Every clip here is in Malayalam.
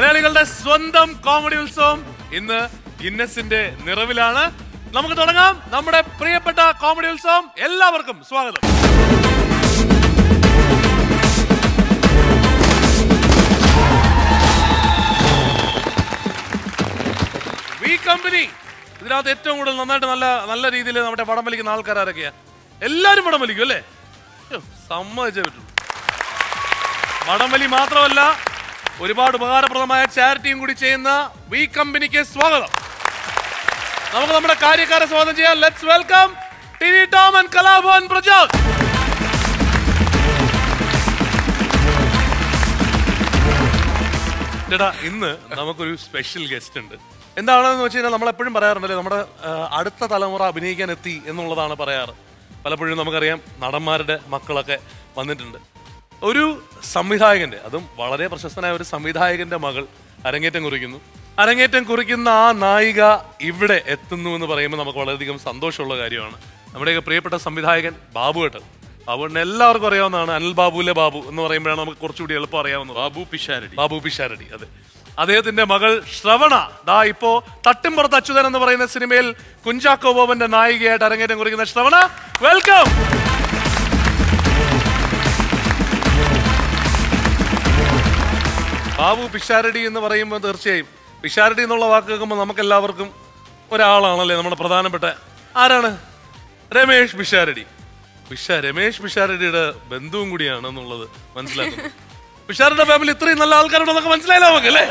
മലയാളികളുടെ സ്വന്തം കോമഡി ഉത്സവം ഇന്ന് ഗിന്നസിന്റെ നിറവിലാണ് നമുക്ക് തുടങ്ങാം നമ്മുടെ പ്രിയപ്പെട്ട കോമഡി ഉത്സവം എല്ലാവർക്കും സ്വാഗതം വി കമ്പനി ഇതിനകത്ത് ഏറ്റവും കൂടുതൽ നന്നായിട്ട് നല്ല നല്ല രീതിയിൽ നമ്മുടെ പടം വലിക്കുന്ന ആൾക്കാരൊക്കെയാ എല്ലാരും പടം വലിക്കും അല്ലേ യ്യോ, സമ്മതിച്ചേ പറ്റുള്ളൂ വടംവലി മാത്രമല്ല ഒരുപാട് ഉപകാരപ്രദമായ ചാരിറ്റിയും കൂടി ചെയ്യുന്ന വി കമ്പനിക്ക് സ്വാഗതം നമുക്ക് നമ്മുടെ കാര്യക്കാരെ സ്വാഗതം ചെയ്യാം let's welcome T V Tom and Kalabhavan Prajod ചേട്ടാ ഇന്ന് നമുക്കൊരു സ്പെഷ്യൽ ഗസ്റ്റ് ഉണ്ട് എന്താണെന്ന് വെച്ച് കഴിഞ്ഞാൽ നമ്മൾ എപ്പോഴും പറയാറുണ്ടല്ലേ നമ്മുടെ ആ, അടുത്ത തലമുറ അഭിനയിക്കാൻ എത്തി എന്നുള്ളതാണ് പറയാറ് പലപ്പോഴും നമുക്കറിയാം നടന്മാരുടെ മക്കളൊക്കെ വന്നിട്ടുണ്ട് ഒരു സംവിധായകന്റെ അതും വളരെ പ്രശസ്തനായ ഒരു സംവിധായകന്റെ മകൾ അരങ്ങേറ്റം കുറിക്കുന്നു അരങ്ങേറ്റം കുറിക്കുന്ന ആ നായിക ഇവിടെ എത്തുന്നു എന്ന് പറയുമ്പോൾ നമുക്ക് വളരെയധികം സന്തോഷമുള്ള കാര്യമാണ് നമ്മുടെയൊക്കെ പ്രിയപ്പെട്ട സംവിധായകൻ ബാബുവേട്ടൻ ബാബുവേട്ടൻ എല്ലാവർക്കും അറിയാവുന്നതാണ് അനിൽ ബാബുലെ ബാബു എന്ന് പറയുമ്പോഴാണ് നമുക്ക് കുറച്ചുകൂടി എളുപ്പം അറിയാവുന്നത് ബാബു പിഷാരടി ബാബു പിഷാരടി അതെ അദ്ദേഹത്തിന്റെ മകൾ ശ്രവണ ദാ ഇപ്പോ തട്ടിമ്പുറത്ത് അച്യുതൻ എന്ന് പറയുന്ന സിനിമയിൽ കുഞ്ചാക്കോ ബോബന്റെ നായികയായിട്ട് അരങ്ങേറ്റം കുറിക്കുന്ന ശ്രവണ വെൽക്കം ബാബു പിഷാരടി എന്ന് പറയുമ്പോൾ തീർച്ചയായും പിഷാരടി എന്നുള്ള വാക്ക് കേൾക്കുമ്പോൾ നമുക്ക് എല്ലാവർക്കും ഒരാളാണല്ലേ നമ്മുടെ പ്രധാനപ്പെട്ട ആരാണ് രമേഷ് പിഷാരടി പിഷ രമേഷ് പിഷാരടിയുടെ ബന്ധുവും കൂടിയാണ് എന്നുള്ളത് മനസ്സിലാക്കുന്നു പിഷാരുടെ ഫാമിലി ഇത്രയും നല്ല ആൾക്കാരുണ്ടെന്നൊക്കെ മനസ്സിലായില്ല നമുക്ക് അല്ലേ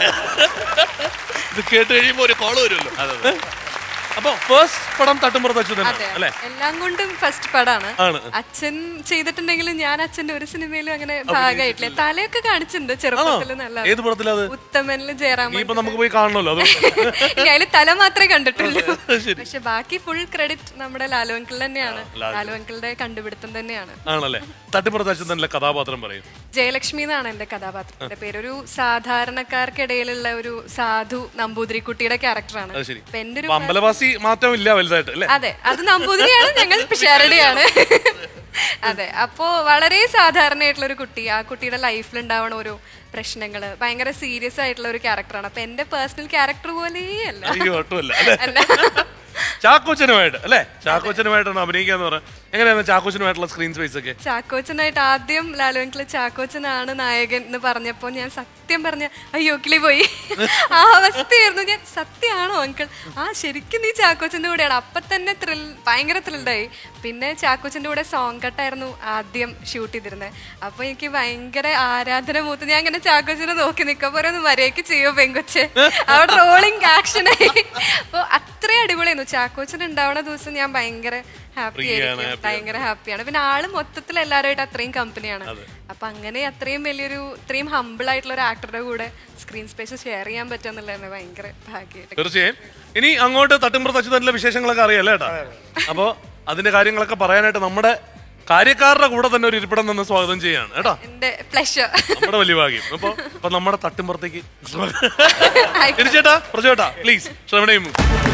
ഇത് കേട്ട് കഴിയുമ്പോ ഒരു കോള് വരുമല്ലോ അപ്പൊ ഫസ്റ്റ് പടം തട്ടുമ്പുറത്ത് അച്യുതൻ അതെ അല്ലേ എല്ലാം കൊണ്ടും ഫസ്റ്റ് പടാണ് ആണ്. അച്ഛൻ ചെയ്തിട്ടുണ്ടെങ്കിലും ഞാൻ അച്ഛന്റെ ഒരു സിനിമയിലും അങ്ങനെ ഭാഗമായിട്ടില്ല തലയൊക്കെ കാണിച്ചിട്ടുണ്ട് ചെറുപ്പത്തിൽ നല്ല ഏത് പടത്തിലത് ഉത്തമനില് ജയറാമൻ ഇനിയിപ്പോ നമുക്ക് പോയി കാണണമല്ലോ അത് ഇനി അതില് തല മാത്രമേ കണ്ടിട്ടുള്ളൂ ശരി. പക്ഷെ ബാക്കി ഫുൾ ക്രെഡിറ്റ് നമ്മുടെ ലാലു അങ്കിൾ തന്നെയാണ് ലാലു അങ്കിളുടെ കണ്ടുപിടുത്തം തന്നെയാണ് ആണല്ലേ തട്ടിപ്പുറത്ത് അച്യുതനിലെ കഥാപാത്രം പറയും ജയലക്ഷ്മി എന്നാണ് എന്റെ കഥാപാത്രത്തിന്റെ പേര് ഒരു സാധാരണക്കാർക്കിടയിലുള്ള ഒരു സാധു നമ്പൂതിരിക്കുട്ടിയുടെ ക്യാരക്ടറാണ് അത് ശരി അപ്പൊ എന്റെ ഒരു അപ്പൊ അമ്പലവാസി മാറ്റമില്ല വലുതായിട്ട് അല്ലേ അതെ അത് നമ്പൂതിരിയാണ് ഞങ്ങൾ പിഷാരടിയാണ് അതെ അപ്പോ വളരെ സാധാരണയായിട്ടുള്ള ഒരു കുട്ടി ആ കുട്ടിയുടെ ലൈഫിൽ ഉണ്ടാവണ ഒരു പ്രശ്നങ്ങള് ഭയങ്കര സീരിയസ് ആയിട്ടുള്ള ഒരു ക്യാരക്ടറാണ് അപ്പൊ എന്റെ പേഴ്സണൽ ക്യാരക്ടർ പോലേ അല്ല അയ്യോ ഒട്ടുമല്ല അല്ലേ അല്ല ചാക്കോച്ചനുമായിട്ട് അല്ലേ ചാക്കോച്ചനുമായിട്ടാണ് അഭിനയിക്കാന്ന് പറഞ്ഞത് എങ്ങനെയാണ് ചാക്കോച്ചനുമായിട്ടുള്ള സ്ക്രീൻ സ്പേസ് ഒക്കെ ചാക്കോച്ചനായിട്ട് ആദ്യം ലാലു അങ്കിള് ചാക്കോച്ചനാണ് നായകൻ എന്ന് പറഞ്ഞപ്പോ ഞാൻ സത്യം പറഞ്ഞ അയ്യോ കിളി പോയി ആ അവസ്ഥയായിരുന്നു ഞാൻ സത്യമാണോ അങ്കിൾ ആ ശരിക്കും നീ ചാക്കോച്ചന്റെ കൂടെയാണ് അപ്പൊ തന്നെ ത്രിൽ ഭയങ്കര ത്രിൽഡായി പിന്നെ ചാക്കോച്ചന്റെ കൂടെ സോങ് കട്ടായിരുന്നു ആദ്യം ഷൂട്ട് ചെയ്തിരുന്നത് അപ്പൊ എനിക്ക് ഭയങ്കര ആരാധന മൂത്ത് ഞാൻ അങ്ങനെ ചാക്കോച്ചനെ നോക്കി നിൽക്കാൻ പോലെ ഒന്ന് മര്യാദക്ക് ചെയ്യോ പെങ്കൊച്ച് അവിടെ റോളിംഗ് ആക്ഷനായി അപ്പൊ അത്രയും അടിപൊളിയായിരുന്നു ചാക്കോച്ചൻ ഉണ്ടാവണ ദിവസം ഞാൻ ഭയങ്കര ഹാപ്പി Free ആണ്, ആയിരിക്കും happy ഭയങ്കര ഹാപ്പിയാണ് പിന്നെ ആള് മൊത്തത്തിൽ എല്ലാവരുമായിട്ട് അത്രയും കമ്പനിയാണ് അപ്പൊ അങ്ങനെ അത്രയും വലിയൊരു ഇത്രയും ഹമ്പിൾ ആയിട്ടുള്ള ഒരു ആക്ടറുടെ കൂടെ സ്ക്രീൻ സ്പേസ് ഷെയർ ചെയ്യാൻ പറ്റുക ഭയങ്കര ഭാഗ്യമായിട്ട് തീർച്ചയായും ഇനി അങ്ങോട്ട് തട്ടിമ്പുറത്ത് അച്യുതനിലെ വിശേഷങ്ങളൊക്കെ അറിയാലോ കേട്ടോ അപ്പോ അതിന്റെ കാര്യങ്ങളൊക്കെ പറയാനായിട്ട് നമ്മുടെ കാര്യക്കാരുടെ കൂടെ തന്നെ ഒരു ഇരിപ്പിടം നിന്ന് സ്വാഗതം ചെയ്യാണ് കേട്ടോ എന്റെ പ്ലഷർ നമ്മുടെ വലിയ ഭാഗ്യം അപ്പൊ അപ്പൊ നമ്മുടെ തട്ടിമ്പുറത്തേക്ക് തിരിച്ചേട്ടാ പ്രജോട്ടാ പ്ലീസ് ശ്രവണയും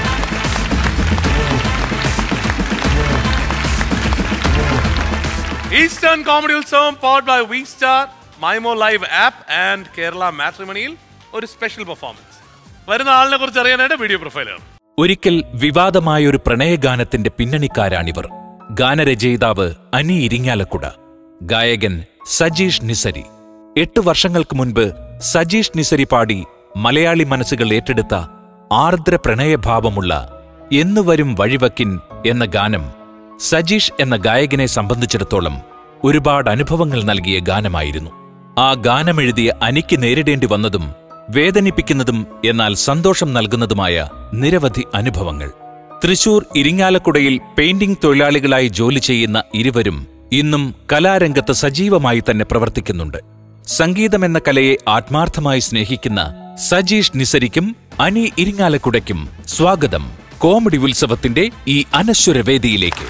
Eastern Comedy Utsavam powered by V Star Mymo live app and Kerala മാട്രിമണിയിൽ ഒരു സ്പെഷ്യൽ പെർഫോമൻസ് വരുന്ന ആളിനെ കുറിച്ച് അറിയാനായിട്ട് വീഡിയോ പ്രൊഫൈലാണ് ഒരിക്കൽ വിവാദമായൊരു പ്രണയഗാനത്തിന്റെ പിന്നണിക്കാരാണിവർ ഗാനരചയിതാവ് അനി ഇരിങ്ങാലക്കുട ഗായകൻ സജീഷ് നിസരി എട്ടു വർഷങ്ങൾക്ക് മുൻപ് സജീഷ് നിസരി പാടി മലയാളി മനസ്സുകൾ ഏറ്റെടുത്ത ആർദ്ര പ്രണയഭാവമുള്ള എന്നു വരും വഴിവക്കിൻ എന്ന ഗാനം സജീഷ് എന്ന ഗായകനെ സംബന്ധിച്ചിടത്തോളം ഒരുപാട് അനുഭവങ്ങൾ നൽകിയ ഗാനമായിരുന്നു ആ ഗാനമെഴുതിയ അനിക്ക് നേരിടേണ്ടി വന്നതും വേദനിപ്പിക്കുന്നതും എന്നാൽ സന്തോഷം നൽകുന്നതുമായ നിരവധി അനുഭവങ്ങൾ തൃശൂർ ഇരിങ്ങാലക്കുടയിൽ പെയിന്റിംഗ് തൊഴിലാളികളായി ജോലി ചെയ്യുന്ന ഇരുവരും ഇന്നും കലാരംഗത്ത് സജീവമായി തന്നെ പ്രവർത്തിക്കുന്നുണ്ട് സംഗീതമെന്ന കലയെ ആത്മാർത്ഥമായി സ്നേഹിക്കുന്ന സജീഷ് നിസരിക്കും അനി ഇരിങ്ങാലക്കുടയ്ക്കും സ്വാഗതം കോമഡി ഉത്സവത്തിന്റെ ഈ അനശ്വര വേദിയിലേക്ക്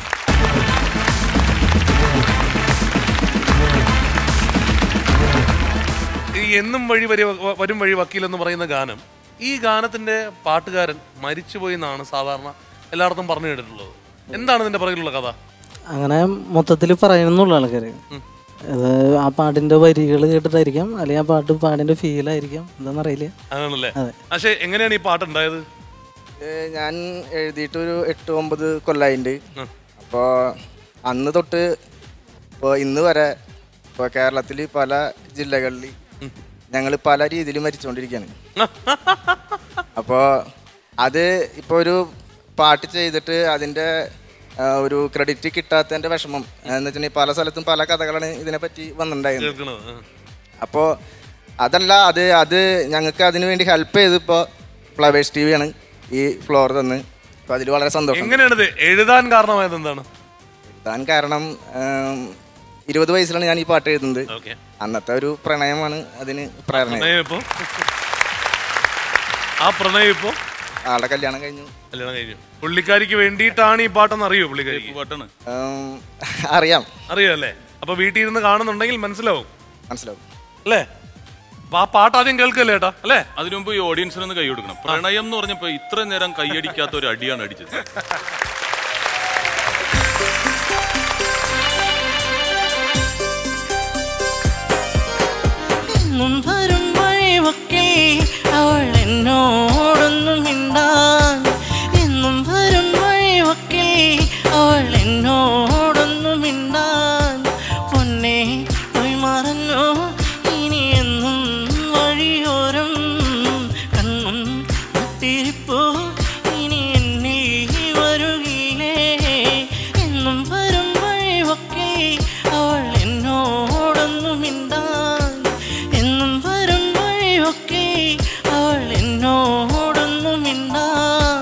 ഈ എന്നും വഴി വരി വരും വഴി വക്കീൽ എന്ന് പറയുന്ന ഗാനം ഈ ഗാനത്തിന്റെ പാട്ടുകാരൻ മരിച്ചുപോയി എന്നാണ് സാധാരണ എല്ലായിടത്തും പറഞ്ഞു കേട്ടിട്ടുള്ളത് എന്താണ് ഇതിന്റെ പുറകിലുള്ള കഥ അങ്ങനെ മൊത്തത്തിൽ പറയുന്നുള്ള ആൾക്കാര് അത് ആ പാട്ടിന്റെ വരികൾ കേട്ടിട്ടായിരിക്കാം അല്ലെങ്കിൽ ആ പാട്ട് പാടിന്റെ ഫീൽ ആയിരിക്കാം എന്താണെന്നറിയില്ല അതാണല്ലേ അതെ. പക്ഷേ എങ്ങനെയാണ് ഈ പാട്ട് ഉണ്ടായത് ഏ, ഞാൻ എഴുതിയിട്ട് ഒരു എട്ട് ഒമ്പത് കൊല്ലായിട്ടുണ്ട് അപ്പോൾ അന്ന് തൊട്ട് ഇപ്പോൾ ഇന്ന് വരെ ഇപ്പോൾ കേരളത്തിൽ പല ജില്ലകളിൽ ഞങ്ങൾ പല രീതിയിൽ മരിച്ചുകൊണ്ടിരിക്കുകയാണ് അപ്പോൾ അത് ഇപ്പോൾ ഒരു പാട്ട് ചെയ്തിട്ട് അതിൻ്റെ ആ, ഒരു ക്രെഡിറ്റ് കിട്ടാത്തതിൻ്റെ വിഷമം എന്ന് വെച്ചിട്ടുണ്ടെങ്കിൽ പല സ്ഥലത്തും പല കഥകളാണ് ഇതിനെപ്പറ്റി വന്നിട്ടുണ്ടായിരുന്നത് കേൾക്കണത് ആ. അപ്പോൾ അതല്ല അത് അത് ഞങ്ങൾക്ക് അതിനു വേണ്ടി ഹെൽപ്പ് ചെയ്ത് ഇപ്പോൾ ഫ്ലവേഴ്സ് ടി വിയാണ് ഈ ഫ്ലോർ തന്ന് അപ്പോൾ അതിൽ വളരെ സന്തോഷം എങ്ങനെയാണിത് എഴുതാൻ കാരണമായത് എന്താണ് താൻ കാരണം ആം, ഇരുപത് വയസ്സിലാണ് ഞാൻ ഈ പാട്ട് എഴുതുന്നത് ഓക്കെ അന്നത്തെ ഒരു പ്രണയമാണ് അതിന് പ്രേരണ പ്രണയം ഇപ്പോ ആ പ്രണയം ഇപ്പോ ആളുടെ കല്യാണം കഴിഞ്ഞു കല്യാണം കഴിഞ്ഞു പുള്ളിക്കാരിക്ക് വേണ്ടിയിട്ടാണ് ഈ പാട്ടെന്ന് അറിയോ പുള്ളിക്കാരിക്ക് പാട്ടാണ് ആം, അറിയാം അറിയോ അല്ലേ അപ്പൊ വീട്ടിൽ ഇരുന്ന് കാണുന്നുണ്ടെങ്കിൽ മനസ്സിലാവും മനസ്സിലാവും അല്ലേ അപ്പൊ ആ പാട്ട് ആദ്യം കേൾക്കല്ലേ ഏട്ടാ അല്ലേ അതിനു മുമ്പ് ഈ ഓഡിയൻസിന് ഒന്ന് കൈ കൊടുക്കണം പ്രണയം എന്ന് പറഞ്ഞപ്പോ ഇത്ര നേരം കൈയടിക്കാത്ത ഒരു അടിയാണ് അടിച്ചത് എന്നും വരും വഴിവൊക്കെ അവൾ എന്നോടൊന്നും മിണ്ടാൻ എന്നും വരും വഴിവൊക്കെ അവൾ എന്നോടൊന്നും മിണ്ടാൻ പൊന്നെ പോയി മറഞ്ഞു ഇനി എന്നും വഴിയോരം കണ്ണും നട്ടിരിപ്പോ ഇനി എന്നിൽ വരുകില്ലേ എന്നും വരും വഴിവൊക്കെ അവൾ എന്നോടൊന്നും മിണ്ടാൻ എന്നും വരും വഴിയൊക്കെ അവൾ എന്നോടൊന്നും മിണ്ടാൻ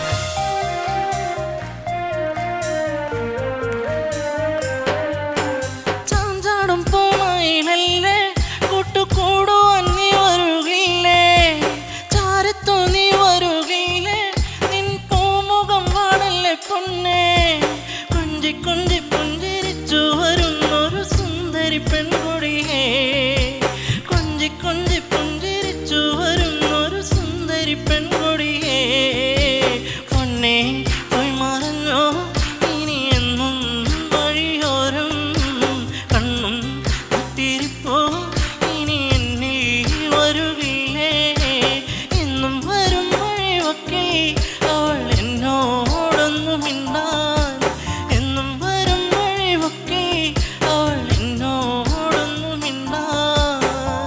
ചാഞ്ചാടും പൂമയിലല്ലേ കൂട്ടുകൂടുവാൻ നീ വരുകില്ലേ ചാരത്തു നീ വരുകില്ലേ നിൻ പൂമുഖം കാണല്ലേ പൊന്നേ കൊഞ്ചി കൊഞ്ചി പുഞ്ചിരിച്ചു വരുന്നൊരു സുന്ദരി പെൺകുടിയേ കൊഞ്ചി കൊഞ്ചി പുഞ്ചിരിച്ചു വരുന്നൊരു സുന്ദരി പെൺകുടിയേ പൊന്നേ പോയി മറഞ്ഞോ ഇനി എന്നും വഴിയോരം കണ്ണും നട്ടിരിപ്പോ ഇനി എന്നിൽ വരുകില്ലേ എന്നും വരും വഴിയൊക്കെ അവൾ എന്നോടൊന്നും മിണ്ടാൻ എന്നും വരും വഴിയൊക്കെ അവൾ എന്നോടൊന്നും മിണ്ടാൻ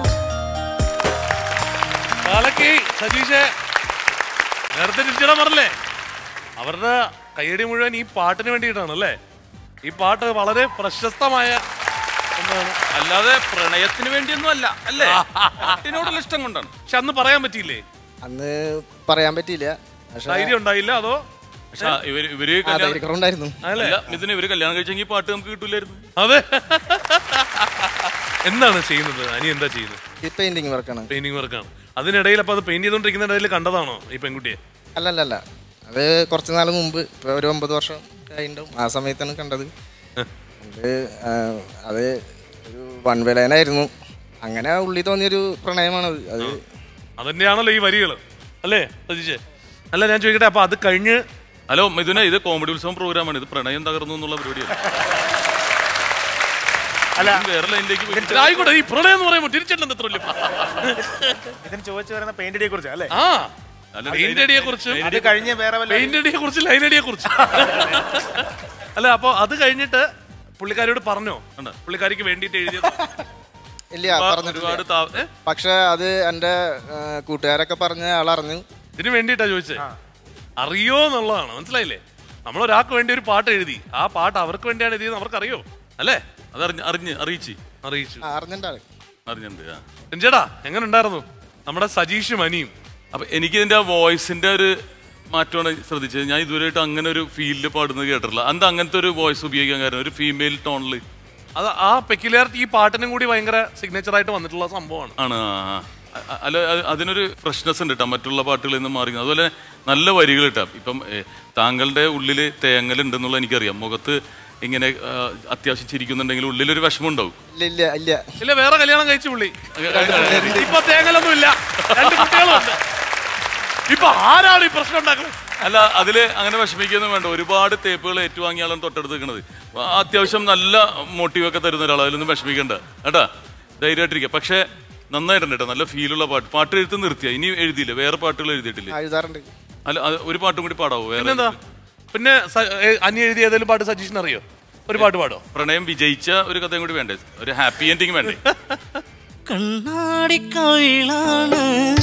കാലക്കി സതീഷേ നേരത്തെ ചിരിച്ചിടാൻ പറഞ്ഞല്ലേ അവരുടെ കയ്യടി മുഴുവൻ ഈ പാട്ടിന് വേണ്ടിയിട്ടാണ് അല്ലേ ഈ പാട്ട് വളരെ പ്രശസ്തമായ ഒന്നാണ് അല്ലാതെ പ്രണയത്തിന് വേണ്ടിയൊന്നും അല്ല അല്ലേ പാട്ടിനോടുള്ള ഇഷ്ടം കൊണ്ടാണ് പക്ഷെ അന്ന് പറയാൻ പറ്റിയില്ലേ അന്ന് പറയാൻ പറ്റിയില്ല പക്ഷേ ധൈര്യം ഉണ്ടായില്ല അതോ പക്ഷെ ഇവര് ഇവര് ആ കല്യാണം ധൈര്യക്കുറവുണ്ടായിരുന്നു അല്ലേ അല്ല ഇതിന് ഇവര് കല്യാണം കഴിച്ചെങ്കിൽ ഈ പാട്ട് നമുക്ക് കിട്ടൂലായിരുന്നു അതെ എന്താണ് ചെയ്യുന്നത് അനി എന്താ ചെയ്യുന്നത് ഈ പെയിന്റിങ് വർക്കാണ് പെയിന്റിംഗ് വർക്കാണ് അതിനിടയിൽ അപ്പൊ അത് പെയിന്റ് ചെയ്തോണ്ടിരിക്കുന്ന ഇടയിൽ കണ്ടതാണോ ഈ പെൺകുട്ടിയെ അല്ല അല്ല അല്ല അത് കുറച്ച് നാൾ മുമ്പ് ഇപ്പോൾ ഒരു ഒമ്പത് വർഷം കഴിഞ്ഞിട്ടും ആ സമയത്താണ് കണ്ടത് അത് ആ, അത് ഒരു വൺ വിലയനായിരുന്നു അങ്ങനെ ഉള്ളി തോന്നിയൊരു പ്രണയമാണത് അത് അതന്നെയാണല്ലോ ഈ വരികൾ അല്ലേ സതീഷേ അല്ല ഞാൻ ചോദിക്കട്ടെ അപ്പൊ അത് കഴിഞ്ഞ് ഹലോ മിഥുന ഇത് കോമഡി ഉത്സവം പ്രോഗ്രാമാണ് ഇത് പ്രണയം തകർന്നു എന്നുള്ള പരിപാടിയാണ് അല്ല ഇത് വേറെ ലൈനിലേക്ക് പോയി ആയിക്കോട്ടെ ഈ പ്രണയം എന്ന് പറയുമ്പോൾ തിരിച്ചിട്ടുണ്ട് എത്ര വലിയ ഇതിന് ചോദിച്ചു വരുന്ന പെയിന്റിനെ കുറിച്ച് അല്ലേ ആ അല്ല, പെയിന്റ് അടിയെ കുറിച്ച് അത് കഴിഞ്ഞ് വേറെ വല്ല പെയിന്റ് അടിയെ കുറിച്ച് ലൈൻ അടിയെ കുറിച്ച് അല്ല അപ്പൊ അത് കഴിഞ്ഞിട്ട് പുള്ളിക്കാരിയോട് പറഞ്ഞോ പുള്ളിക്കാരിക്ക് വേണ്ടിയിട്ട് എഴുതിയത് ഇല്ല ഒരുപാട് പറഞ്ഞിട്ടില്ല താ- ഏ? പക്ഷെ അത് എൻ്റെ ആ, കൂട്ടുകാരൊക്കെ പറഞ്ഞ ആളറിഞ്ഞു ഇതിന് വേണ്ടിയിട്ടാ ചോദിച്ചത് അറിയോ എന്നുള്ളതാണ് മനസ്സിലായില്ലേ നമ്മൾ ഒരാൾക്ക് വേണ്ടി ഒരു പാട്ട് എഴുതി ആ പാട്ട് അവർക്ക് വേണ്ടിയാണ് എഴുതിയത് അവർക്ക് അറിയോ അല്ലേ അതറിഞ്ഞ് അറിഞ്ഞ് അറിയിച്ച് അറിയിച്ചു ആ, അറിഞ്ഞിട്ടാണ് അറിഞ്ഞിട്ടുണ്ട് ആ രഞ്ജേടാ എങ്ങനെ ഉണ്ടായിരുന്നു നമ്മുടെ സജീഷും അനിയും അപ്പൊ എനിക്ക് ഇതിന്റെ ആ വോയിസിന്റെ ഒരു മാറ്റമാണ് ശ്രദ്ധിച്ചത് ഞാൻ ഇതുവരെയായിട്ട് അങ്ങനെ ഒരു ഫീലിൽ പാടുന്നത് കേട്ടിട്ടില്ല എന്താ അങ്ങനത്തെ ഒരു വോയിസ് ഉപയോഗിക്കാൻ കാരണം ഒരു ഫീമെയിൽ ടോണിൽ അത് ആ പെക്യുലാരിറ്റി ഈ പാട്ടിനും കൂടി ഭയങ്കര സിഗ്നേച്ചർ ആയിട്ട് വന്നിട്ടുള്ള സംഭവമാണ് ആണ് ആ, ആ. അ- അല്ല അത് അതിനൊരു ഫ്രഷ്നെസ് ഉണ്ട് കേട്ടോ മറ്റുള്ള പാട്ടുകളിൽ നിന്ന് മാറി അതുപോലെ നല്ല വരികൾ കിട്ടാം ഇപ്പം ഏ, താങ്കളുടെ ഉള്ളിൽ തേങ്ങലുണ്ടെന്നുള്ള എനിക്കറിയാം മുഖത്ത് ഇങ്ങനെ ആ, അത്യാവശ്യം ചിരിക്കുന്നുണ്ടെങ്കിൽ ഉള്ളിലൊരു വിഷമം ഉണ്ടാവും ഇല്ല ഇല്ല ഇല്ല ഇല്ല വേറെ കല്യാണം കഴിച്ചു പുള്ളി ഇപ്പൊ തേങ്ങലൊന്നും ഇല്ല രണ്ട് കുട്ടികളുണ്ട് ഇപ്പൊ ആരാണ് ഈ പ്രശ്നം ഉണ്ടാക്കുന്നത് അല്ല അതില് അങ്ങനെ വിഷമിക്കൊന്നും വേണ്ട ഒരുപാട് തേപ്പുകൾ ഏറ്റുവാങ്ങിയാലാണ് തൊട്ടടുത്ത് നിൽക്കുന്നത് അത്യാവശ്യം നല്ല മോട്ടീവൊക്കെ തരുന്ന ഒരാൾ അതിലൊന്നും വിഷമിക്കണ്ട കേട്ടാ ധൈര്യമായിട്ടിരിക്കുക പക്ഷേ നന്നായിട്ടുണ്ട് കേട്ടോ നല്ല ഫീലുള്ള പാട്ട് പാട്ട് എഴുത്ത് നിർത്തിയ ഇനി എഴുതിയില്ല വേറെ പാട്ടുകൾ എഴുതിയിട്ടില്ലേ എഴുതാറുണ്ട് അല്ല അത് ഒരു പാട്ടും കൂടി പാടാവോ വേറെ പിന്നെന്താ പിന്നെ സ- ഏ, അനി എഴുതിയ ഏതെങ്കിലും പാട്ട് സജീഷൻ അറിയോ ഒരു പാട്ട് പാടോ പ്രണയം വിജയിച്ച ഒരു കഥയും കൂടി വേണ്ടേ ഒരു ഹാപ്പി എൻഡിങ് വേണ്ടേ കണ്ണാടിക്കവിളാണ്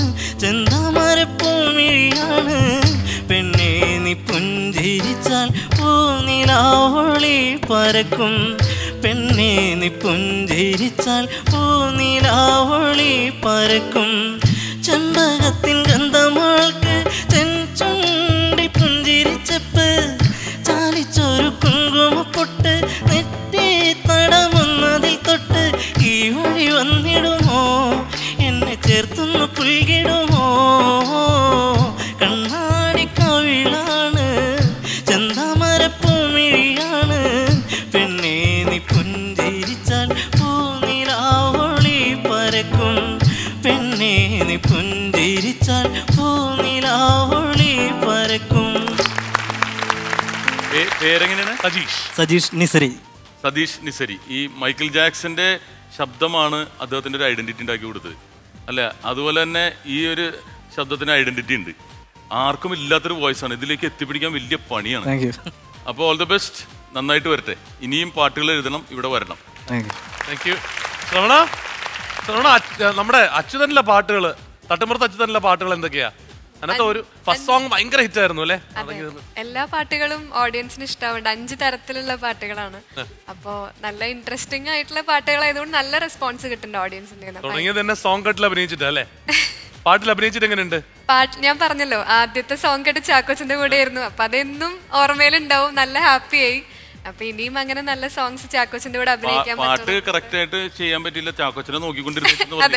ചെന്താമരപ്പൂമിഴിയാണ് പെണ്ണെ നീ പുഞ്ചിരിച്ചാൽ പൂനിലാവളി പരക്കും പെണ്ണെ നീ പുഞ്ചിരിച്ചാൽ പൂനിലാവളി പരക്കും ചെമ്പകത്തിൻ ഗന്ധമാൾക്ക് ചെഞ്ചുണ്ടി പുഞ്ചിരിച്ചപ്പ് ചാലിച്ചൊരു കുങ്കുമപ്പൊട്ട് നെറ്റി തടമുന്നതിൽ തൊട്ട് ഈ വഴി വന്നിടുമോ എന്നെ ചേർത്തൊന്ന് പുൽകിടുമോ കണ്ണാടി കവിളാണ് ചെന്താമരപ്പൂമിഴിയാണ് പെണ്ണെ നീ പുഞ്ചിരിച്ചാൽ പൂനിലാവളി പരക്കും പെണ്ണെ നീ പുഞ്ചിരിച്ചാൽ പൂനിലാവളി പരക്കും പേ- പേരെങ്ങനെയാണ് സജീഷ് സജീഷ് നിസരി സതീഷ് നിസരി ഈ മൈക്കിൾ ജാക്സന്റെ ശബ്ദമാണ് അദ്ദേഹത്തിന്റെ ഒരു ഐഡന്റിറ്റി ഉണ്ടാക്കി കൊടുത്തത് അല്ല അതുപോലെ തന്നെ ഈ ഒരു ശബ്ദത്തിന് ഐഡന്റിറ്റി ഉണ്ട് ആർക്കും ഇല്ലാത്തൊരു വോയിസ് ആണ് ഇതിലേക്ക് എത്തിപ്പിടിക്കാൻ വലിയ പണിയാണ് താങ്ക് യു അപ്പോൾ ഓൾ ദി ബെസ്റ്റ് നന്നായിട്ട് വരട്ടെ ഇനിയും പാട്ടുകൾ എഴുതണം ഇവിടെ വരണം താങ്ക് യു താങ്ക് യു ശ്രവണ ശ്രവണ അച്ഛ- നമ്മുടെ അച്യുതനിലെ പാട്ടുകൾ തട്ടുമ്പുറത്ത് അച്യുതനിലെ പാട്ടുകൾ എന്തൊക്കെയാ അതിനകത്ത് ഒരു ഫസ്റ്റ് സോങ് ഭയങ്കര ഹിറ്റ് ആയിരുന്നു അല്ലേ അതെ എല്ലാ പാട്ടുകളും ഓഡിയൻസിന് ഇഷ്ടാവുണ്ട് അഞ്ച് തരത്തിലുള്ള പാട്ടുകളാണ് അപ്പോ നല്ല ഇൻട്രസ്റ്റിംഗ് ആയിട്ടുള്ള പാട്ടുകളായതുകൊണ്ട് നല്ല റെസ്പോൺസ് കിട്ടുന്നുണ്ട് ഓഡിയൻസിന്റെ കയ്യിന്ന്. അപ്പൊ തുടങ്ങിയത് തന്നെ സോങ് കട്ടിൽ അഭിനയിച്ചിട്ട് അല്ലേ പാട്ടിൽ അഭിനയിച്ചിട്ട് എങ്ങനെയുണ്ട് പാട്ട് ഞാൻ പറഞ്ഞല്ലോ ആദ്യത്തെ സോങ് കേട്ട് ചാക്കോച്ചന്റെ കൂടെ ആയിരുന്നു അപ്പൊ അതെന്നും ഓർമ്മയിലുണ്ടാവും നല്ല ഹാപ്പിയായി അപ്പൊ ഇനിയും അങ്ങനെ നല്ല സോങ്സ് ചാക്കോച്ചന്റെ കൂടെ അഭിനയിക്കാൻ പാട്ട് പറ്റും കറക്റ്റ് ആയിട്ട് ചെയ്യാൻ പറ്റില്ല ചാക്കോച്ചനെ നോക്കിക്കൊണ്ടിരുന്നു അതെ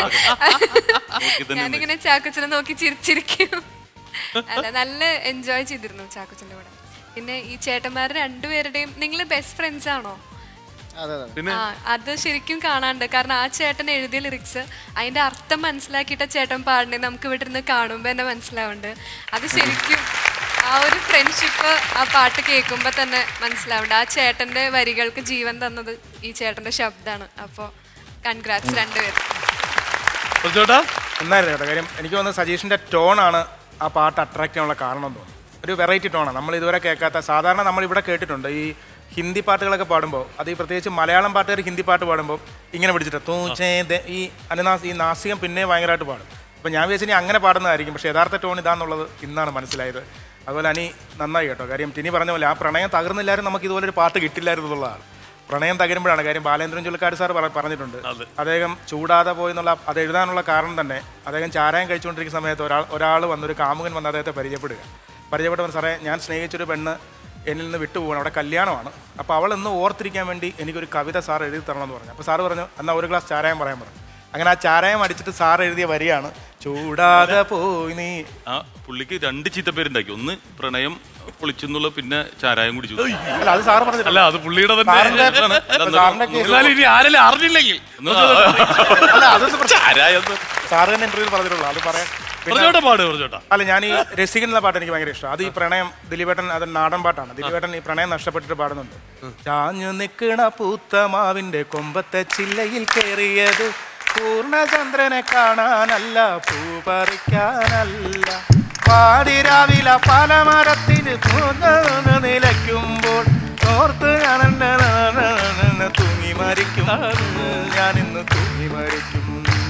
നോക്കി തന്നെ ഞാനിങ്ങനെ ചാക്കോച്ചനെ നോക്കി ചിരിച്ചിരിക്കും അല്ല നല്ല എൻജോയ് ചെയ്തിരുന്നു ചാക്കോച്ചന്റെ കൂടെ പിന്നെ ഈ ചേട്ടന്മാർ രണ്ടുപേരുടെയും നിങ്ങൾ ബെസ്റ്റ് ഫ്രണ്ട്സ് ആണോ അതെ അതെ പിന്നെ ആ അത് ശരിക്കും കാണാണ്ട് കാരണം ആ ചേട്ടൻ എഴുതിയ ലിറിക്സ് അതിന്റെ അർത്ഥം മനസ്സിലാക്കിയിട്ട് ചേട്ടൻ പാടണേ നമുക്ക് ഇവിടെ ഇരുന്ന് കാണുമ്പോൾ തന്നെ മനസ്സിലാവുന്നുണ്ട് അത് ശരിക്കും ആ ഒരു ഫ്രണ്ട്ഷിപ്പ് ആ പാട്ട് കേൾക്കുമ്പോൾ തന്നെ മനസ്സിലാവുന്നുണ്ട് ആ ചേട്ടന്റെ വരികൾക്ക് ജീവൻ തന്നത് ഈ ചേട്ടന്റെ ശബ്ദമാണ് അപ്പോൾ കൺഗ്രാറ്റ്സ് രണ്ടുപേരും കുറച്ചോട്ടാ ഒന്നായിരുന്നു കേട്ടോ കാര്യം എനിക്ക് തോന്നുന്നത് സജീഷിന്റെ ടോണാണ് ആ പാട്ട് അട്രാക്ട് ചെയ്യാനുള്ള കാരണം എന്ന് തോന്നുന്നു ഒരു വെറൈറ്റി ടോണാണ് നമ്മൾ ഇതുവരെ കേൾക്കാത്ത സാധാരണ നമ്മൾ ഇവിടെ കേട്ടിട്ടുണ്ട് ഈ ഹിന്ദി പാട്ടുകളൊക്കെ പാടുമ്പോൾ അത് ഈ പ്രത്യേകിച്ച് മലയാളം പാട്ടുകാർ ഹിന്ദി പാട്ട് പാടുമ്പോൾ ഇങ്ങനെ പിടിച്ചിട്ട് തൂച്ചേ ദേ- ഈ അനുനാസ് ഈ നാസികം പിന്നെ ഭയങ്കരമായിട്ട് പാടും അപ്പോൾ ഞാൻ വിചാരിച്ചു ഇനി അങ്ങനെ പാടുന്നതായിരിക്കും പക്ഷേ യഥാർത്ഥ ടോൺ ഇതാന്നുള്ളത് ഇന്നാണ് മനസ്സിലായത് അതുപോലെ അനി നന്നായി കേട്ടോ കാര്യം ടിനി പറഞ്ഞ പോലെ ആ പ്രണയം തകർന്നില്ലായിരുന്നു നമുക്ക് ഇതുപോലെ ഒരു പാട്ട് കിട്ടില്ലായിരുന്നു എന്നുള്ളതാണ് പ്രണയം തകരുമ്പോഴാണ് കാര്യം ബാലേന്ദ്രൻ ചുള്ളിക്കാട് സാർ പറ- പറഞ്ഞിട്ടുണ്ട് അദ്ദേഹം ചൂടാതെ പോയി എന്നുള്ള അത് എഴുതാനുള്ള കാരണം തന്നെ അദ്ദേഹം ചാരായം കഴിച്ചുകൊണ്ടിരിക്കുന്ന സമയത്ത് ഒരാൾ ഒരാൾ വന്നൊരു കാമുകൻ വന്ന് അദ്ദേഹത്തെ പരിചയപ്പെടുക പരിചയപ്പെട്ടവൻ സാറേ ഞാൻ സ്നേഹിച്ചൊരു പെണ്ണ് എന്നിൽ നിന്ന് വിട്ടുപോകണം അവിടെ കല്യാണമാണ് അപ്പോൾ അവൾ എന്ന് ഓർത്തിരിക്കാൻ വേണ്ടി എനിക്കൊരു കവിത സാർ എഴുതി തരണം എന്ന് പറഞ്ഞു അപ്പോൾ സാറ് പറഞ്ഞു എന്നാൽ ഒരു ഗ്ലാസ് ചാരായം പറയാൻ പറഞ്ഞു അങ്ങനെ ആ ചാരായം അടിച്ചിട്ട് സാർ എഴുതിയ വരിയാണ് ചൂടാതെ പോയി നീ ആ പുള്ളിക്ക് രണ്ട് ചീത്തപ്പേരുണ്ടാക്കി ഒന്ന് പ്രണയം പൊളിച്ചെന്നുള്ള പിന്നെ ചാരായം കുടിച്ചു അല്ല അത് സാറ് പറഞ്ഞില്ല അല്ല അത് പുള്ളിയുടെ തന്നെ സാറിന്റെ അതാണ്. അല്ല, സാറിന്റെ കേസ് എന്നാലും ഇനി ആരെങ്കിലും അറിഞ്ഞില്ലെങ്കിൽ അല്ല അതൊന്നും പ്രശ്നം ചാരായം സാറ് തന്നെ ഇന്റർവ്യൂവിൽ പറഞ്ഞിട്ടുള്ളൂ അത് പറയാൻ പിന്നെ കുറച്ചോട്ടെ പാട് കുറച്ചോട്ടാ അല്ല ഞാൻ ഈ രസികൻ എന്ന പാട്ട് എനിക്ക് ഭയങ്കര ഇഷ്ടം അത് ഈ പ്രണയം ദിലീപേട്ടൻ അത് നാടൻ പാട്ടാണ് ദിലീപേട്ടൻ ഈ പ്രണയം നഷ്ടപ്പെട്ടിട്ട് പാടുന്നുണ്ട് ചാഞ്ഞു നിൽക്കണ പൂത്തമാവിന്റെ കൊമ്പത്തെ ചില്ലയിൽ കയറിയത് പൂർണ്ണചന്ദ്രനെ കാണാനല്ല പൂ പറിക്കാനല്ല പാതിരാവില പല മരത്തിന് തൂന്നു നിലയ്ക്കുമ്പോൾ ഓർത്ത് ഞാൻ എന്നെ തൂങ്ങി മരിക്കും ഞാൻ ഇന്ന് തൂങ്ങി മരിക്കും